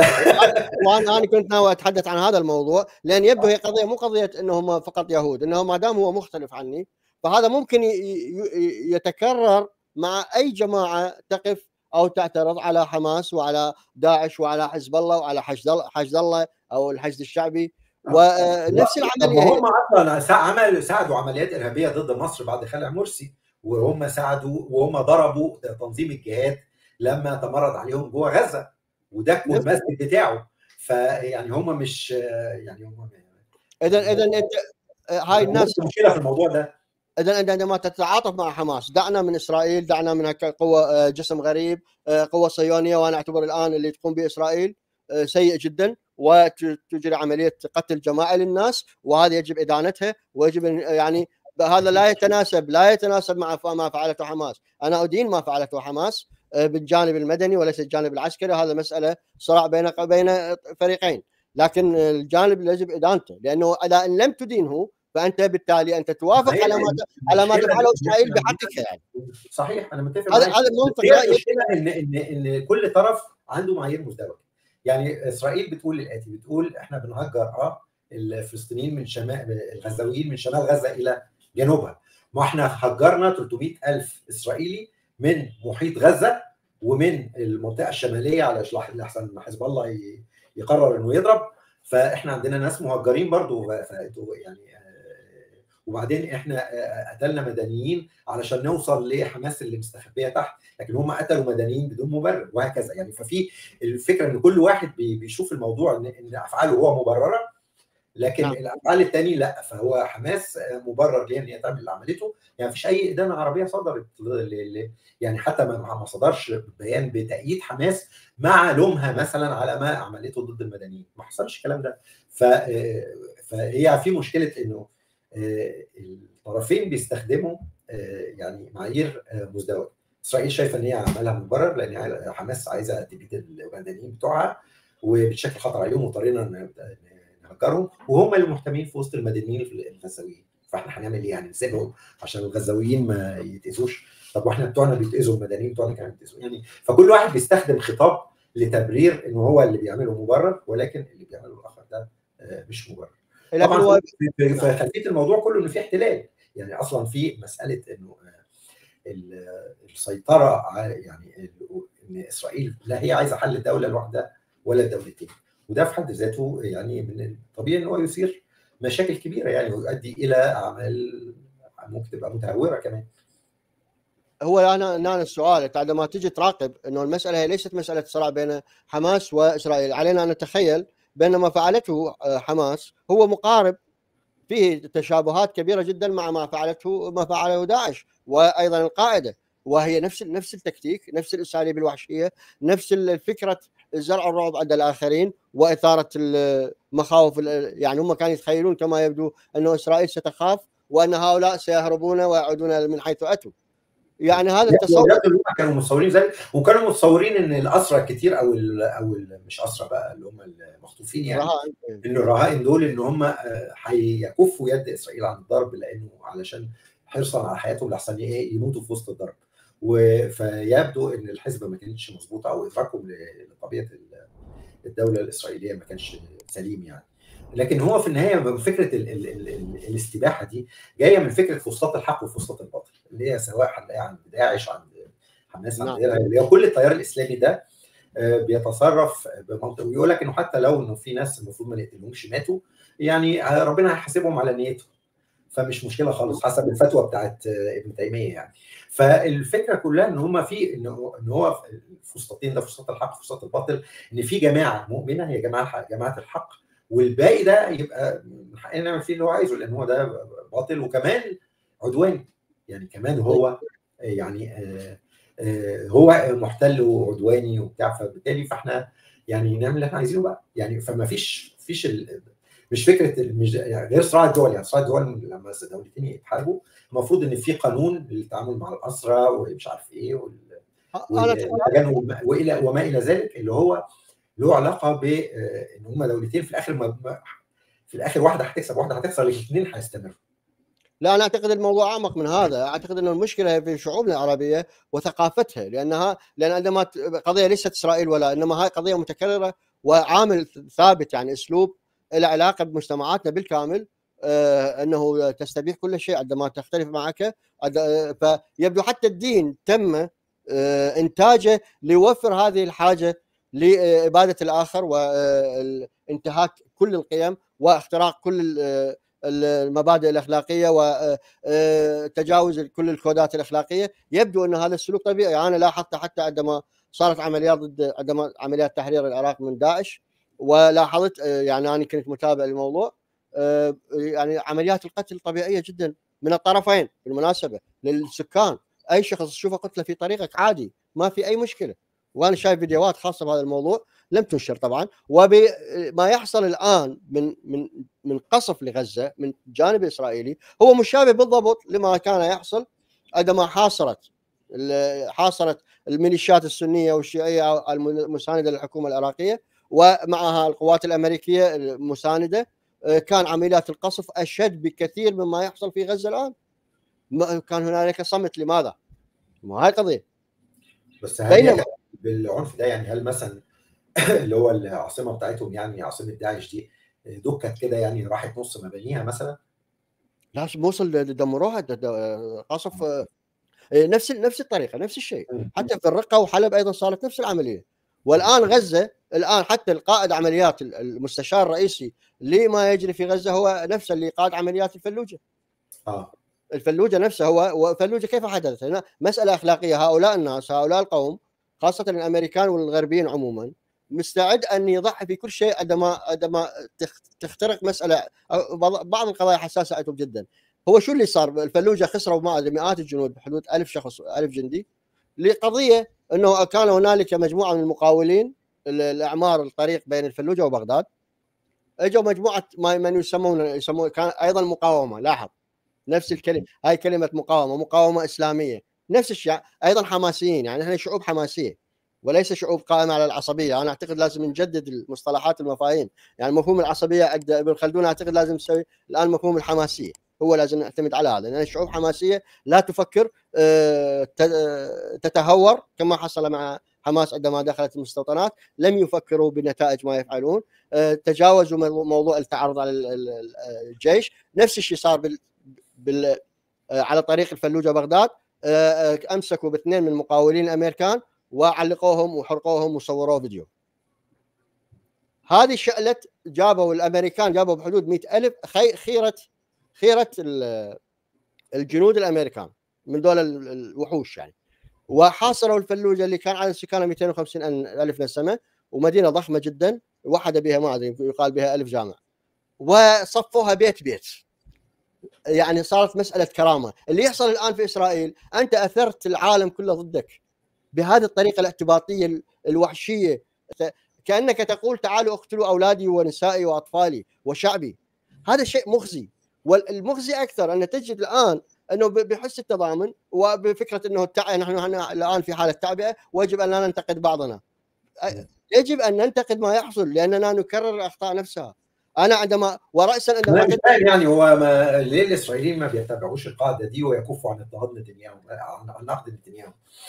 وانا انا كنت ناوي اتحدث عن هذا الموضوع لان يبدو هي قضيه مو قضيه انهم فقط يهود انه ما دام هو مختلف عني فهذا ممكن ي- ي- يتكرر مع اي جماعه تقف او تعترض على حماس وعلى داعش وعلى حزب الله وعلى حشد الله حشد الله او الحشد الشعبي ونفس طب العمليه هي. هم اصلا سا- عملوا ساعدوا عمليات ارهابيه ضد مصر بعد خلع مرسي وهم ساعدوا وهم ضربوا تنظيم الجهاد لما تمرد عليهم جوه غزه ودكوا نفس- المسجد بتاعه فيعني هم مش يعني هم اذا اذا انت هاي الناس مشكله في الموضوع ده اذا انت عندما تتعاطف مع حماس دعنا من اسرائيل دعنا منها كقوه آه، جسم غريب آه، قوه صهيونيه وانا اعتبر الان اللي تقوم به اسرائيل آه، سيء جدا وتجري عمليه قتل جماعي للناس وهذه يجب ادانتها ويجب أن- يعني هذا لا يتناسب لا يتناسب مع ما فعلته حماس انا ادين ما فعلته حماس آه، بالجانب المدني وليس الجانب العسكري هذا مساله صراع بين بين فريقين لكن الجانب اللي يجب ادانته لانه اذا ان لم تدينه فانت بالتالي انت توافق على ما على ما المشكلة تفعله إن اسرائيل إحنا- بحقك يعني صحيح انا متفق هذا معاك. هذا المنطق هي لا المشكله ان ان ان كل طرف عنده معايير مزدوجه يعني اسرائيل بتقول الاتي بتقول احنا بنهجر اه الفلسطينيين من شمال الغزاويين من شمال غزه الى جنوبها ما احنا هجرنا 300 الف اسرائيلي من محيط غزه ومن المنطقه الشماليه على احسن ما حزب الله ي- يقرر انه يضرب فاحنا عندنا ناس مهجرين برضو ف- ف- يعني آه، وبعدين احنا آه، قتلنا مدنيين علشان نوصل لحماس اللي مستخبيه تحت لكن هم قتلوا مدنيين بدون مبرر وهكذا يعني ففي الفكره ان كل واحد بي- بيشوف الموضوع ان ان افعاله هو مبرره لكن نعم. نعم. الافعال الثاني لا فهو حماس مبرر ليه ان هي تعمل اللي عملته يعني مفيش اي ادانه عربيه صدرت ل... ل... يعني حتى ما ما صدرش بيان بتأييد حماس مع لومها مثلا على ما عملته ضد المدنيين ما حصلش الكلام ده ف... فهي في مشكله انه الطرفين بيستخدموا يعني معايير مزدوجه اسرائيل شايفه ان هي عملها مبرر لان حماس عايزه تبيد المدنيين بتوعها وبتشكل خطر عليهم واضطرينا نهجرهم وهم اللي مهتمين في وسط المدنيين الغزاويين فاحنا هنعمل ايه يعني نسيبهم عشان الغزاويين ما يتاذوش طب واحنا بتوعنا بيتاذوا المدنيين بتوعنا كمان بيتاذوا يعني فكل واحد بيستخدم خطاب لتبرير ان هو اللي بيعمله مبرر ولكن اللي بيعمله الاخر ده مش مبرر طبعا في خلفيه الموضوع كله انه في احتلال يعني اصلا في مساله انه السيطره يعني ان اسرائيل لا هي عايزه حل الدوله لوحدها ولا الدولتين وده في حد ذاته يعني من الطبيعي ان هو يثير مشاكل كبيره يعني ويؤدي الى اعمال ممكن تبقى متهوره كمان هو انا انا السؤال انت عندما تجي تراقب انه المساله هي ليست مساله صراع بين حماس واسرائيل علينا ان نتخيل بان ما فعلته حماس هو مقارب فيه تشابهات كبيره جدا مع ما فعلته ما فعله داعش وايضا القاعده وهي نفس نفس التكتيك نفس الاساليب الوحشيه نفس الفكره زرع الرعب عند الاخرين واثاره المخاوف يعني هم كانوا يتخيلون كما يبدو انه اسرائيل ستخاف وان هؤلاء سيهربون ويعودون من حيث اتوا يعني هذا التصور كانوا متصورين ذلك وكانوا متصورين ان الاسرى كتير او ال او ال مش اسرى بقى اللي هم المخطوفين يعني ان الرهائن دول ان هم هيكفوا يد اسرائيل عن الضرب لانه علشان حرصا على حياتهم لحسن يموتوا في وسط الضرب فيبدو ان الحزب ما كانتش مظبوطه او ادراكهم لطبيعه الدوله الاسرائيليه ما كانش سليم يعني لكن هو في النهايه فكره ال ال ال ال الاستباحه دي جايه من فكره فسطاط الحق وفسطاط الباطل اللي هي سواء هنلاقيها عند داعش عند حماس عند غيرها اللي هو كل التيار الاسلامي ده بيتصرف بمنطق ويقول لك انه حتى لو انه في ناس المفروض ما نقتلهمش ماتوا يعني ربنا هيحاسبهم على نيتهم فمش مشكله خالص حسب الفتوى بتاعت ابن تيميه يعني فالفكره كلها ان هم في ان هو الفسطاطين ده فسطاط الحق وفسطاط الباطل ان في جماعه مؤمنه هي جماعه جماعه الحق والباقي ده يبقى من حقنا نعمل فيه اللي هو عايزه لان هو ده باطل وكمان عدواني يعني كمان هو يعني هو محتل وعدواني وبتاع فبالتالي فاحنا يعني نعمل اللي احنا عايزينه بقى يعني فما فيش فيش مش فكره مش يعني غير صراع الدول يعني صراع الدول لما دولتين يتحاربوا المفروض ان في قانون للتعامل مع الاسرى ومش عارف ايه وال والى وما الى ذلك اللي هو له علاقه بان هم دولتين في الاخر ما في الاخر واحده هتكسب واحده هتخسر الاثنين هيستمروا لا انا اعتقد الموضوع اعمق من هذا اعتقد ان المشكله في شعوبنا العربيه وثقافتها لانها لان عندما قضيه ليست اسرائيل ولا انما هاي قضيه متكرره وعامل ثابت يعني اسلوب له علاقه بمجتمعاتنا بالكامل آه انه تستبيح كل شيء عندما تختلف معك فيبدو حتى الدين تم آه انتاجه ليوفر هذه الحاجه لاباده الاخر وانتهاك كل القيم واختراق كل المبادئ الاخلاقيه وتجاوز كل الكودات الاخلاقيه يبدو ان هذا السلوك طبيعي انا لاحظت حتى عندما صارت عمليات ضد عندما عمليات تحرير العراق من داعش ولاحظت يعني انا كنت متابع للموضوع يعني عمليات القتل طبيعيه جدا من الطرفين بالمناسبه للسكان اي شخص تشوفه قتله في طريقك عادي ما في اي مشكله وانا شايف فيديوهات خاصه بهذا الموضوع لم تنشر طبعا وما يحصل الان من من من قصف لغزه من الجانب الاسرائيلي هو مشابه بالضبط لما كان يحصل عندما حاصرت حاصرت الميليشيات السنيه والشيعيه المسانده للحكومه العراقيه ومعها القوات الامريكيه المسانده كان عمليات القصف اشد بكثير مما يحصل في غزه الان كان هنالك صمت لماذا؟ ما هاي قضيه بس هل بالعنف ده يعني هل مثلا اللي هو العاصمه بتاعتهم يعني عاصمه داعش دي دكت كده يعني راحت نص مبانيها مثلا لا موصل دمروها قصف نفس نفس الطريقه نفس الشيء حتى في الرقه وحلب ايضا صارت نفس العمليه والان غزه الان حتى القائد عمليات المستشار الرئيسي لما يجري في غزه هو نفسه اللي قاد عمليات الفلوجه اه الفلوجه نفسه هو وفلوجه كيف حدثت؟ هنا مساله اخلاقيه هؤلاء الناس هؤلاء القوم خاصه الامريكان والغربيين عموما مستعد ان يضحي في كل شيء عندما عندما تخترق مساله بعض القضايا حساسه عندهم جدا هو شو اللي صار الفلوجه خسروا ما ادري مئات الجنود بحدود ألف شخص ألف جندي لقضيه انه كان هنالك مجموعه من المقاولين الاعمار الطريق بين الفلوجه وبغداد اجوا مجموعه ما من يسمون يسمون كان ايضا مقاومه لاحظ نفس الكلمه هاي كلمه مقاومه مقاومه اسلاميه نفس الشيء ايضا حماسيين يعني احنا شعوب حماسيه وليس شعوب قائمه على العصبيه انا اعتقد لازم نجدد المصطلحات المفاهيم يعني مفهوم العصبيه عند ابن خلدون اعتقد لازم نسوي الان مفهوم الحماسيه هو لازم نعتمد على هذا لان الشعوب حماسيه لا تفكر تتهور كما حصل مع حماس عندما دخلت المستوطنات لم يفكروا بنتائج ما يفعلون تجاوزوا موضوع التعرض على الجيش نفس الشيء صار بال, بال على طريق الفلوجه بغداد امسكوا باثنين من المقاولين الامريكان وعلقوهم وحرقوهم وصوروا فيديو هذه شألة جابوا الامريكان جابوا بحدود مئة ألف خيرة خيرة الجنود الامريكان من دول الوحوش يعني وحاصروا الفلوجه اللي كان عدد سكانها 250 الف نسمه ومدينه ضخمه جدا وحده بها ما ادري يقال بها ألف جامع وصفوها بيت بيت يعني صارت مساله كرامه اللي يحصل الان في اسرائيل انت اثرت العالم كله ضدك بهذه الطريقه الاعتباطيه الوحشيه كانك تقول تعالوا اقتلوا اولادي ونسائي واطفالي وشعبي هذا شيء مخزي والمخزي اكثر ان تجد الان انه بحس التضامن وبفكره انه التع... نحن الان في حاله تعبئه ويجب ان لا ننتقد بعضنا يجب ان ننتقد ما يحصل لاننا نكرر الاخطاء نفسها انا عندما وراسا عندما مش فاهم يعني هو ما ليه الاسرائيليين ما بيتبعوش القاعده دي ويكفوا عن اضطهاد نتنياهو عن عن نقد نتنياهو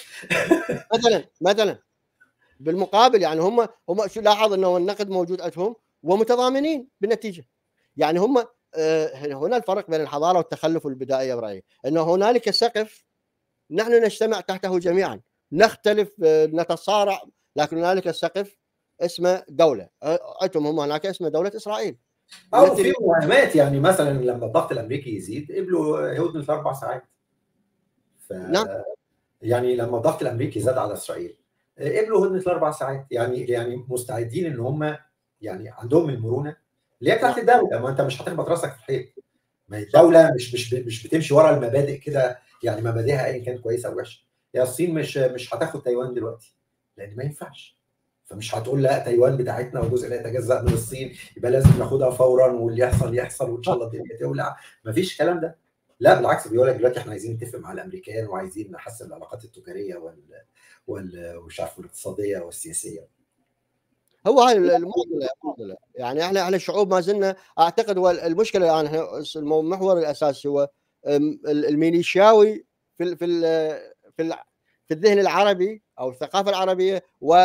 مثلا مثلا بالمقابل يعني هم هم شو لاحظ انه النقد موجود عندهم ومتضامنين بالنتيجه يعني هم هنا الفرق بين الحضاره والتخلف والبدائيه برايي انه هنالك سقف نحن نجتمع تحته جميعا نختلف نتصارع لكن هنالك سقف اسمه دوله عندهم هم هناك اسمه دوله اسرائيل او في مهمات يعني مثلا لما الضغط الامريكي يزيد قبلوا هدنه اربع ساعات ف نعم يعني لما الضغط الامريكي زاد على اسرائيل قبلوا هدنه الاربع ساعات يعني يعني مستعدين ان هم يعني عندهم المرونه اللي هي بتاعت الدوله ما انت مش هتخبط راسك في الحيط ما الدوله مش مش مش بتمشي ورا المبادئ كده يعني مبادئها ايا كانت كويسه او وحشه هي الصين مش مش هتاخد تايوان دلوقتي لان ما ينفعش فمش هتقول لا تايوان بتاعتنا وجزء لا يتجزا من الصين يبقى لازم ناخدها فورا واللي يحصل يحصل وان شاء الله الدنيا تولع مفيش الكلام ده لا بالعكس بيقول لك دلوقتي احنا عايزين نتفق مع الامريكان وعايزين نحسن العلاقات التجاريه وال وال ومش عارف الاقتصاديه والسياسيه هو هاي المعضله المعضله يعني احنا احنا شعوب ما زلنا اعتقد هو المشكله الان احنا المحور الاساسي هو الميليشياوي في في في في الذهن العربي او الثقافه العربيه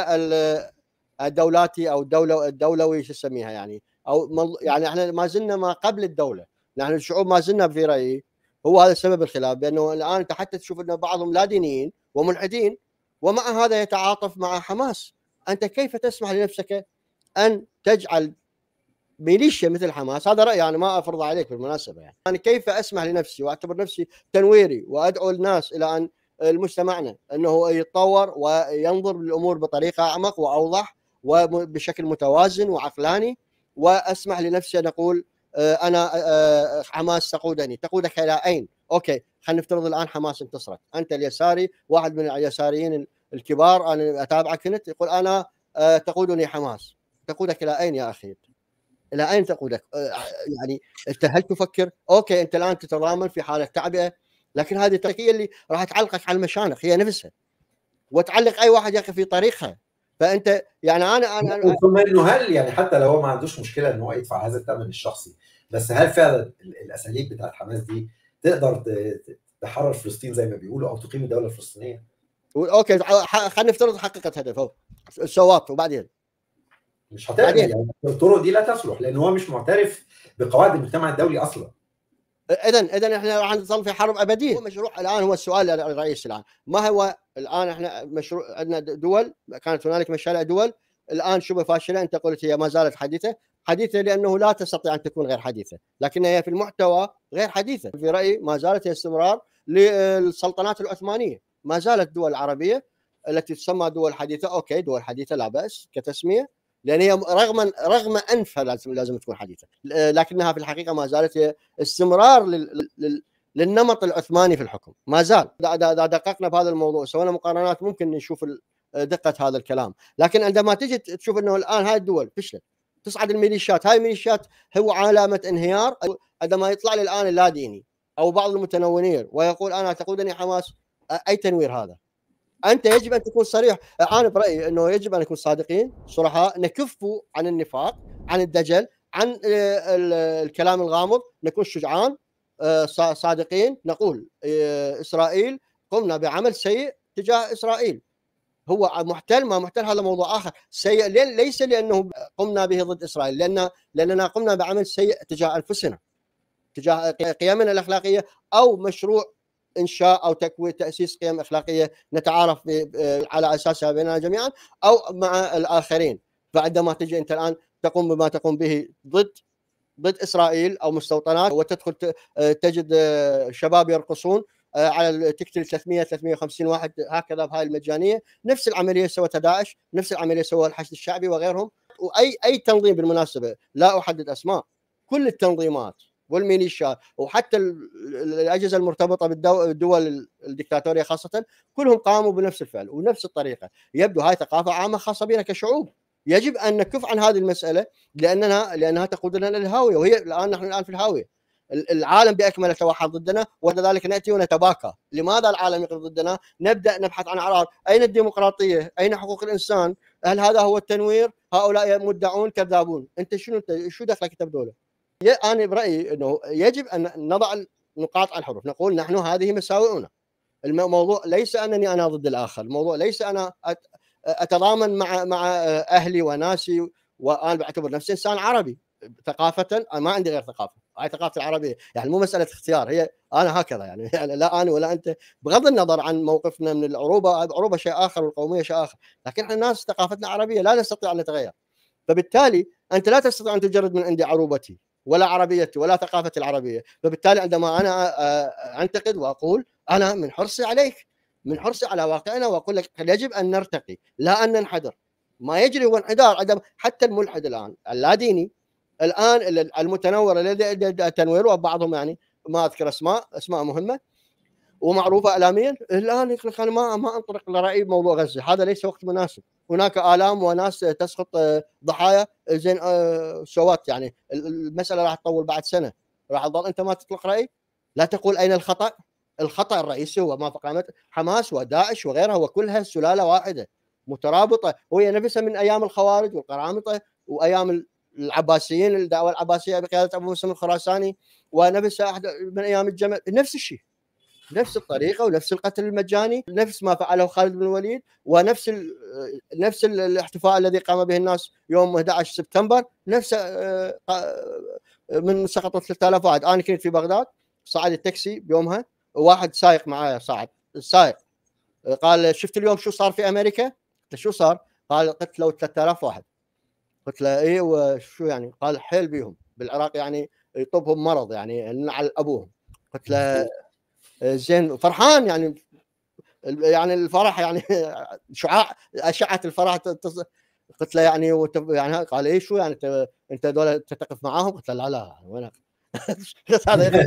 والدولاتي او الدوله الدولوي شو اسميها يعني او يعني احنا ما زلنا ما قبل الدوله نحن الشعوب ما زلنا في رايي هو هذا سبب الخلاف بانه الان انت حتى تشوف انه بعضهم لا دينيين وملحدين ومع هذا يتعاطف مع حماس انت كيف تسمح لنفسك ان تجعل ميليشيا مثل حماس هذا رايي انا ما افرض عليك بالمناسبه يعني انا كيف اسمح لنفسي واعتبر نفسي تنويري وادعو الناس الى ان مجتمعنا انه يتطور وينظر للامور بطريقه اعمق واوضح وبشكل متوازن وعقلاني واسمح لنفسي ان اقول آه، انا آه، حماس تقودني تقودك الى اين؟ اوكي خلينا نفترض الان حماس انتصرت انت اليساري واحد من اليساريين الكبار انا اتابعك كنت يقول انا آه، تقودني حماس تقودك الى اين يا اخي؟ الى اين تقودك؟ يعني انت هل تفكر اوكي انت الان تتضامن في حاله تعبئه لكن هذه التركيه اللي راح تعلقك على المشانق هي نفسها وتعلق اي واحد يا اخي في طريقها فانت يعني انا انا ثم انه هل يعني حتى لو هو ما عندوش مشكله ان هو يدفع هذا الثمن الشخصي بس هل فعلا الاساليب بتاعت حماس دي تقدر تحرر فلسطين زي ما بيقولوا او تقيم الدوله الفلسطينيه؟ اوكي خلينا نفترض حققت هدفه السوات وبعدين مش هتقدر يعني الطرق دي لا تصلح لان هو مش معترف بقواعد المجتمع الدولي اصلا اذا اذا احنا راح نظل في حرب ابديه هو مشروع الان هو السؤال الرئيسي الان ما هو الان احنا مشروع عندنا دول كانت هنالك مشاريع دول الان شبه فاشله انت قلت هي ما زالت حديثه حديثه لانه لا تستطيع ان تكون غير حديثه لكن هي في المحتوى غير حديثه في رايي ما زالت هي استمرار للسلطنات العثمانيه ما زالت الدول العربيه التي تسمى دول حديثه اوكي دول حديثه لا باس كتسميه لان هي رغم رغم انفها لازم لازم تكون حديثه لكنها في الحقيقه ما زالت هي استمرار لل, لل للنمط العثماني في الحكم ما زال اذا دققنا بهذا الموضوع سوينا مقارنات ممكن نشوف دقه هذا الكلام لكن عندما تجي تشوف انه الان هاي الدول فشلت تصعد الميليشيات هاي الميليشيات هو علامه انهيار عندما يطلع لي الان اللاديني او بعض المتنورين ويقول انا تقودني حماس اي تنوير هذا انت يجب ان تكون صريح انا برايي انه يجب ان نكون صادقين صرحاء نكفوا عن النفاق عن الدجل عن الكلام الغامض نكون شجعان آه، صادقين نقول آه، اسرائيل قمنا بعمل سيء تجاه اسرائيل هو محتل ما محتل هذا موضوع اخر سيء ليس لانه قمنا به ضد اسرائيل لان لاننا قمنا بعمل سيء تجاه انفسنا تجاه قيمنا الاخلاقيه او مشروع انشاء او تكوين تاسيس قيم اخلاقيه نتعارف على اساسها بيننا جميعا او مع الاخرين فعندما تجي انت الان تقوم بما تقوم به ضد ضد اسرائيل او مستوطنات وتدخل تجد شباب يرقصون على تقتل 300 350 واحد هكذا بهاي المجانيه نفس العمليه سوتها داعش نفس العمليه سواها الحشد الشعبي وغيرهم واي اي تنظيم بالمناسبه لا احدد اسماء كل التنظيمات والميليشيا وحتى الاجهزه المرتبطه بالدول الدكتاتوريه خاصه كلهم قاموا بنفس الفعل ونفس الطريقه يبدو هاي ثقافه عامه خاصه بنا كشعوب يجب ان نكف عن هذه المساله لاننا لانها تقودنا للهاويه وهي الان نحن الان في الهاويه العالم باكمله توحد ضدنا ولذلك ناتي ونتباكى، لماذا العالم يقف ضدنا؟ نبدا نبحث عن اعراض، اين الديمقراطيه؟ اين حقوق الانسان؟ هل هذا هو التنوير؟ هؤلاء مدعون كذابون، انت شنو انت شو دخلك انت بدوله؟ انا برايي انه يجب ان نضع نقاط على الحروف نقول نحن هذه مساوئنا الموضوع ليس انني انا ضد الاخر الموضوع ليس انا اتضامن مع مع اهلي وناسي وانا بعتبر نفسي انسان عربي ثقافه ما عندي غير ثقافه هاي ثقافه العربيه يعني مو مساله اختيار هي انا هكذا يعني, يعني لا انا ولا انت بغض النظر عن موقفنا من العروبه العروبه شيء اخر والقوميه شيء اخر لكن احنا الناس ثقافتنا عربيه لا نستطيع ان نتغير فبالتالي انت لا تستطيع ان تجرد من عندي عروبتي ولا عربيتي ولا ثقافتي العربيه فبالتالي عندما انا انتقد واقول انا من حرصي عليك من حرصي على واقعنا واقول لك يجب ان نرتقي لا ان ننحدر ما يجري هو انحدار عدم حتى الملحد الان اللاديني الان المتنور الذي تنوير وبعضهم يعني ما اذكر اسماء اسماء مهمه ومعروفه اعلاميا الان يقول لك انا ما ما انطلق لرايي بموضوع غزه هذا ليس وقت مناسب هناك الام وناس تسقط آه، ضحايا زين آه، سوات يعني المساله راح تطول بعد سنه راح تظل انت ما تطلق راي لا تقول اين الخطا الخطا الرئيسي هو ما قامت حماس وداعش وغيرها وكلها سلاله واحده مترابطه وهي نفسها من ايام الخوارج والقرامطه وايام العباسيين الدعوه العباسيه بقياده ابو مسلم الخراساني ونفسها من ايام الجمل نفس الشيء نفس الطريقه ونفس القتل المجاني نفس ما فعله خالد بن الوليد ونفس نفس الاحتفاء الذي قام به الناس يوم 11 سبتمبر نفس آه، من سقطوا 3000 واحد انا كنت في بغداد صعد التاكسي بيومها واحد سايق معايا صعد السايق قال شفت اليوم شو صار في امريكا؟ قلت شو صار؟ قال قلت له 3000 واحد قلت له اي وشو يعني؟ قال حيل بيهم بالعراق يعني يطبهم مرض يعني على ابوهم قلت له زين فرحان يعني يعني الفرح يعني شعاع اشعه الفرح قلت له يعني يعني قال ايش شو يعني انت انت دول تقف معاهم؟ قلت له لا لا وين هذا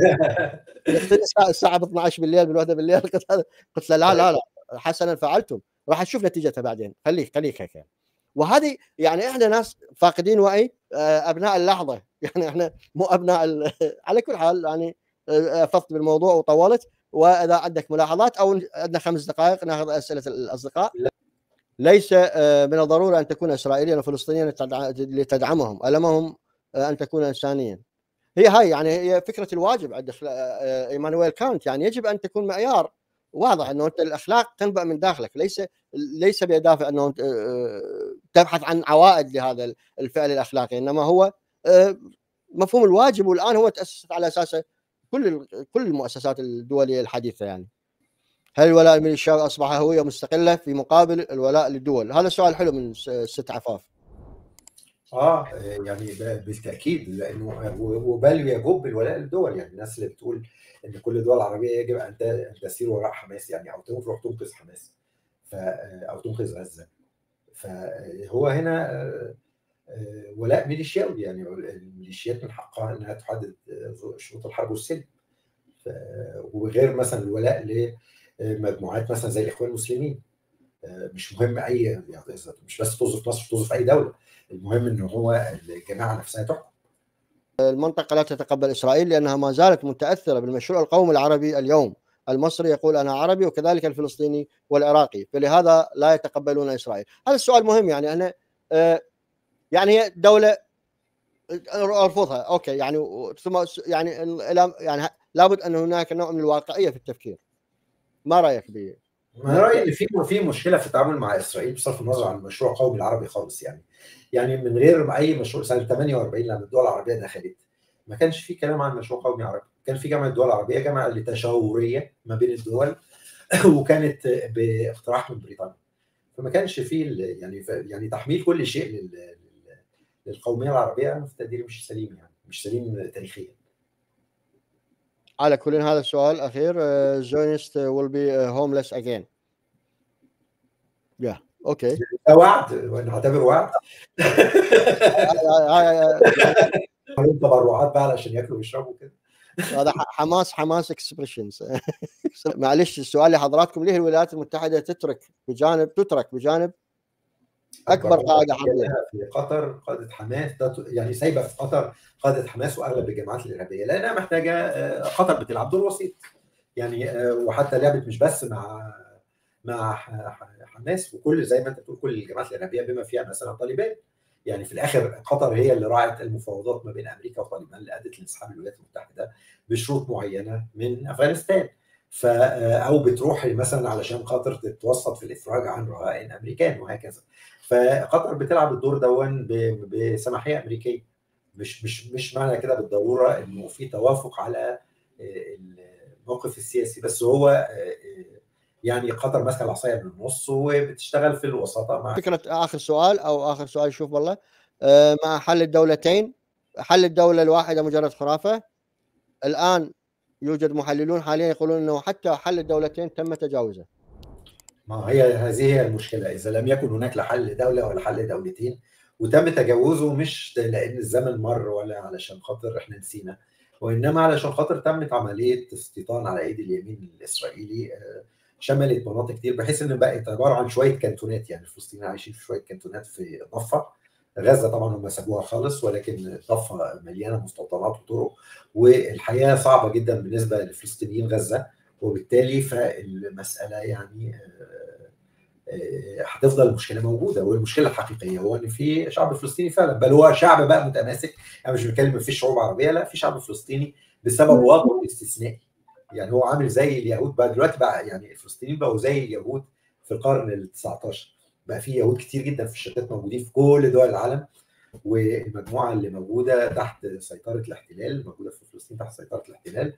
الساعه 12 بالليل بالوحده بالليل قلت قلت له لا لا لا حسنا فعلتم راح تشوف نتيجتها بعدين خليك خليك هيك وهذه يعني احنا ناس فاقدين وعي آه، ابناء اللحظه يعني احنا مو ابناء على كل حال يعني آه، افضت بالموضوع وطولت واذا عندك ملاحظات او عندنا خمس دقائق ناخذ اسئله الاصدقاء ليس آه، من الضروره ان تكون اسرائيليا وفلسطينيا لتدعمهم المهم ان تكون انسانيا هي هاي يعني هي فكره الواجب عند ايمانويل كانت يعني يجب ان تكون معيار واضح انه انت الاخلاق تنبع من داخلك ليس ليس بدافع انه تبحث عن عوائد لهذا الفعل الاخلاقي انما هو مفهوم الواجب والان هو تاسست على اساسه كل كل المؤسسات الدوليه الحديثه يعني هل الولاء الميليشياوي اصبح هويه مستقله في مقابل الولاء للدول؟ هذا سؤال حلو من ست عفاف. اه يعني بالتاكيد لانه وبل يجب الولاء للدول يعني الناس اللي بتقول ان كل الدول العربيه يجب ان تسير وراء حماس يعني او تروح تنقذ حماس ف او تنقذ غزه فهو هنا ولاء ميليشياوي يعني الميليشيات من حقها انها تحدد شروط الحرب والسلم وغير مثلا الولاء لمجموعات مثلا زي الاخوان المسلمين مش مهم اي يعني مش بس توظف مصر توظف اي دوله المهم ان هو الجماعه نفسها تحكم المنطقة لا تتقبل إسرائيل لأنها ما زالت متأثرة بالمشروع القومي العربي اليوم المصري يقول أنا عربي وكذلك الفلسطيني والعراقي فلهذا لا يتقبلون إسرائيل هذا السؤال مهم يعني أنا آه، يعني هي دولة ارفضها اوكي يعني ثم يعني يعني لابد ان هناك نوع من الواقعيه في التفكير ما رايك به؟ انا رايي ان في في مشكله في التعامل مع اسرائيل بصرف النظر عن المشروع القومي العربي خالص يعني يعني من غير اي مشروع سنه 48 لما الدول العربيه دخلت ما كانش في كلام عن مشروع قومي عربي كان في جامعه الدول العربيه جامعه لتشاوريه ما بين الدول وكانت باقتراح من بريطانيا فما كانش في يعني يعني تحميل كل شيء للقوميه العربيه انا في تقديري مش سليم يعني مش سليم تاريخيا على كل هذا السؤال الاخير زونست ويل بي هومليس اجين يا اوكي ده وعد نعتبره وعد تبرعات بقى علشان ياكلوا ويشربوا كده هذا حماس حماس اكسبريشنز معلش السؤال لحضراتكم ليه الولايات المتحده تترك بجانب تترك بجانب اكبر قاعده حربيه في قطر قاده حماس يعني سايبه في قطر قاده حماس واغلب الجماعات الارهابيه لانها محتاجه قطر بتلعب دور وسيط يعني وحتى لعبت مش بس مع مع حماس وكل زي ما انت بتقول كل الجماعات الارهابيه بما فيها مثلا طالبان يعني في الاخر قطر هي اللي راعت المفاوضات ما بين امريكا وطالبان اللي ادت لانسحاب الولايات المتحده بشروط معينه من افغانستان ف او بتروح مثلا علشان خاطر تتوسط في الافراج عن رهائن امريكان وهكذا فقطر بتلعب الدور دون بسماحيه امريكيه مش مش مش معنى كده بالضروره انه في توافق على الموقف السياسي بس هو يعني قطر ماسكه العصايه من النص وبتشتغل في الوساطه مع فكره اخر سؤال او اخر سؤال شوف والله مع حل الدولتين حل الدوله الواحده مجرد خرافه الان يوجد محللون حاليا يقولون انه حتى حل الدولتين تم تجاوزه ما هي هذه هي المشكله اذا لم يكن هناك لا حل دوله ولا حل دولتين وتم تجاوزه مش لان الزمن مر ولا علشان خاطر احنا نسينا وانما علشان خاطر تمت عمليه استيطان على ايدي اليمين الاسرائيلي شملت مناطق كتير بحيث ان بقت عباره عن شويه كانتونات يعني الفلسطينيين عايشين في شويه كانتونات في ضفه غزه طبعا هم سابوها خالص ولكن ضفه مليانه مستوطنات وطرق والحياه صعبه جدا بالنسبه لفلسطينيين غزه وبالتالي فالمساله يعني هتفضل المشكله موجوده والمشكله الحقيقيه هو ان في شعب فلسطيني فعلا بل هو شعب بقى متماسك انا مش بتكلم في شعوب عربيه لا في شعب فلسطيني بسبب وضعه الاستثنائي يعني هو عامل زي اليهود بقى دلوقتي بقى يعني الفلسطينيين بقوا زي اليهود في القرن ال 19 بقى في يهود كتير جدا في الشتات موجودين في كل دول العالم والمجموعه اللي موجوده تحت سيطره الاحتلال موجوده في فلسطين تحت سيطره الاحتلال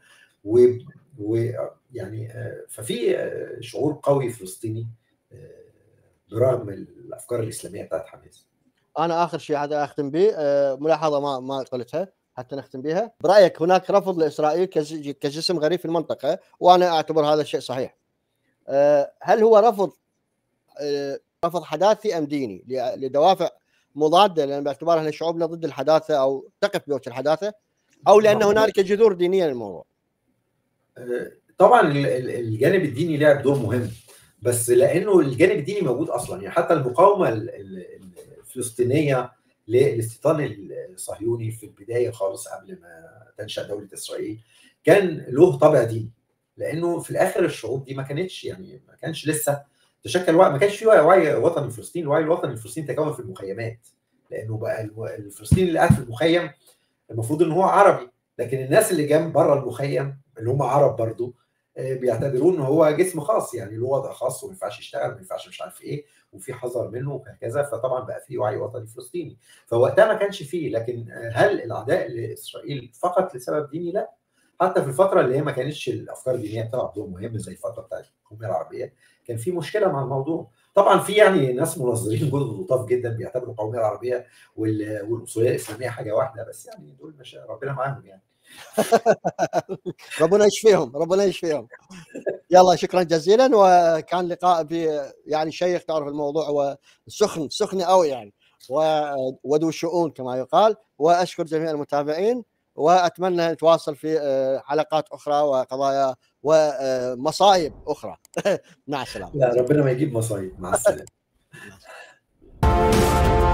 ويعني ففي شعور قوي فلسطيني برغم الافكار الاسلاميه بتاعت حماس انا اخر شيء هذا اختم به ملاحظه ما ما قلتها حتى نختم بها برايك هناك رفض لاسرائيل كجسم غريب في المنطقه وانا اعتبر هذا الشيء صحيح هل هو رفض رفض حداثي ام ديني لدوافع مضاده لان باعتبارها ان شعوبنا ضد الحداثه او تقف بوجه الحداثه او لان هنالك جذور دينيه للموضوع طبعا الجانب الديني لعب دور مهم بس لانه الجانب الديني موجود اصلا يعني حتى المقاومه الفلسطينيه للاستيطان الصهيوني في البدايه خالص قبل ما تنشا دوله اسرائيل كان له طابع ديني لانه في الاخر الشعوب دي ما كانتش يعني ما كانش لسه تشكل وعي ما كانش في وعي وطني فلسطيني الوعي الوطني الفلسطيني تكون في المخيمات لانه بقى الفلسطيني اللي قاعد في المخيم المفروض ان هو عربي لكن الناس اللي جنب بره المخيم اللي هم عرب برضو بيعتبروه ان هو جسم خاص يعني له وضع خاص وما ينفعش يشتغل ما ينفعش مش عارف ايه وفي حذر منه وهكذا فطبعا بقى في وعي وطني فلسطيني فوقتها ما كانش فيه لكن هل العداء لاسرائيل فقط لسبب ديني؟ لا حتى في الفتره اللي هي ما كانتش الافكار الدينيه بتلعب دور مهم زي الفتره بتاعت القوميه العربيه كان في مشكله مع الموضوع طبعا في يعني ناس منظرين جدد لطاف جدا بيعتبروا القوميه العربيه والاصوليه الاسلاميه حاجه واحده بس يعني دول مش ربنا معاهم يعني ربنا يشفيهم ربنا يشفيهم يلا شكرا جزيلا وكان لقاء ب يعني شيق تعرف الموضوع وسخن سخن قوي يعني وذو شؤون كما يقال واشكر جميع المتابعين واتمنى نتواصل في حلقات اخرى وقضايا ومصايب اخرى مع السلامه لا ربنا ما يجيب مصايب مع السلامه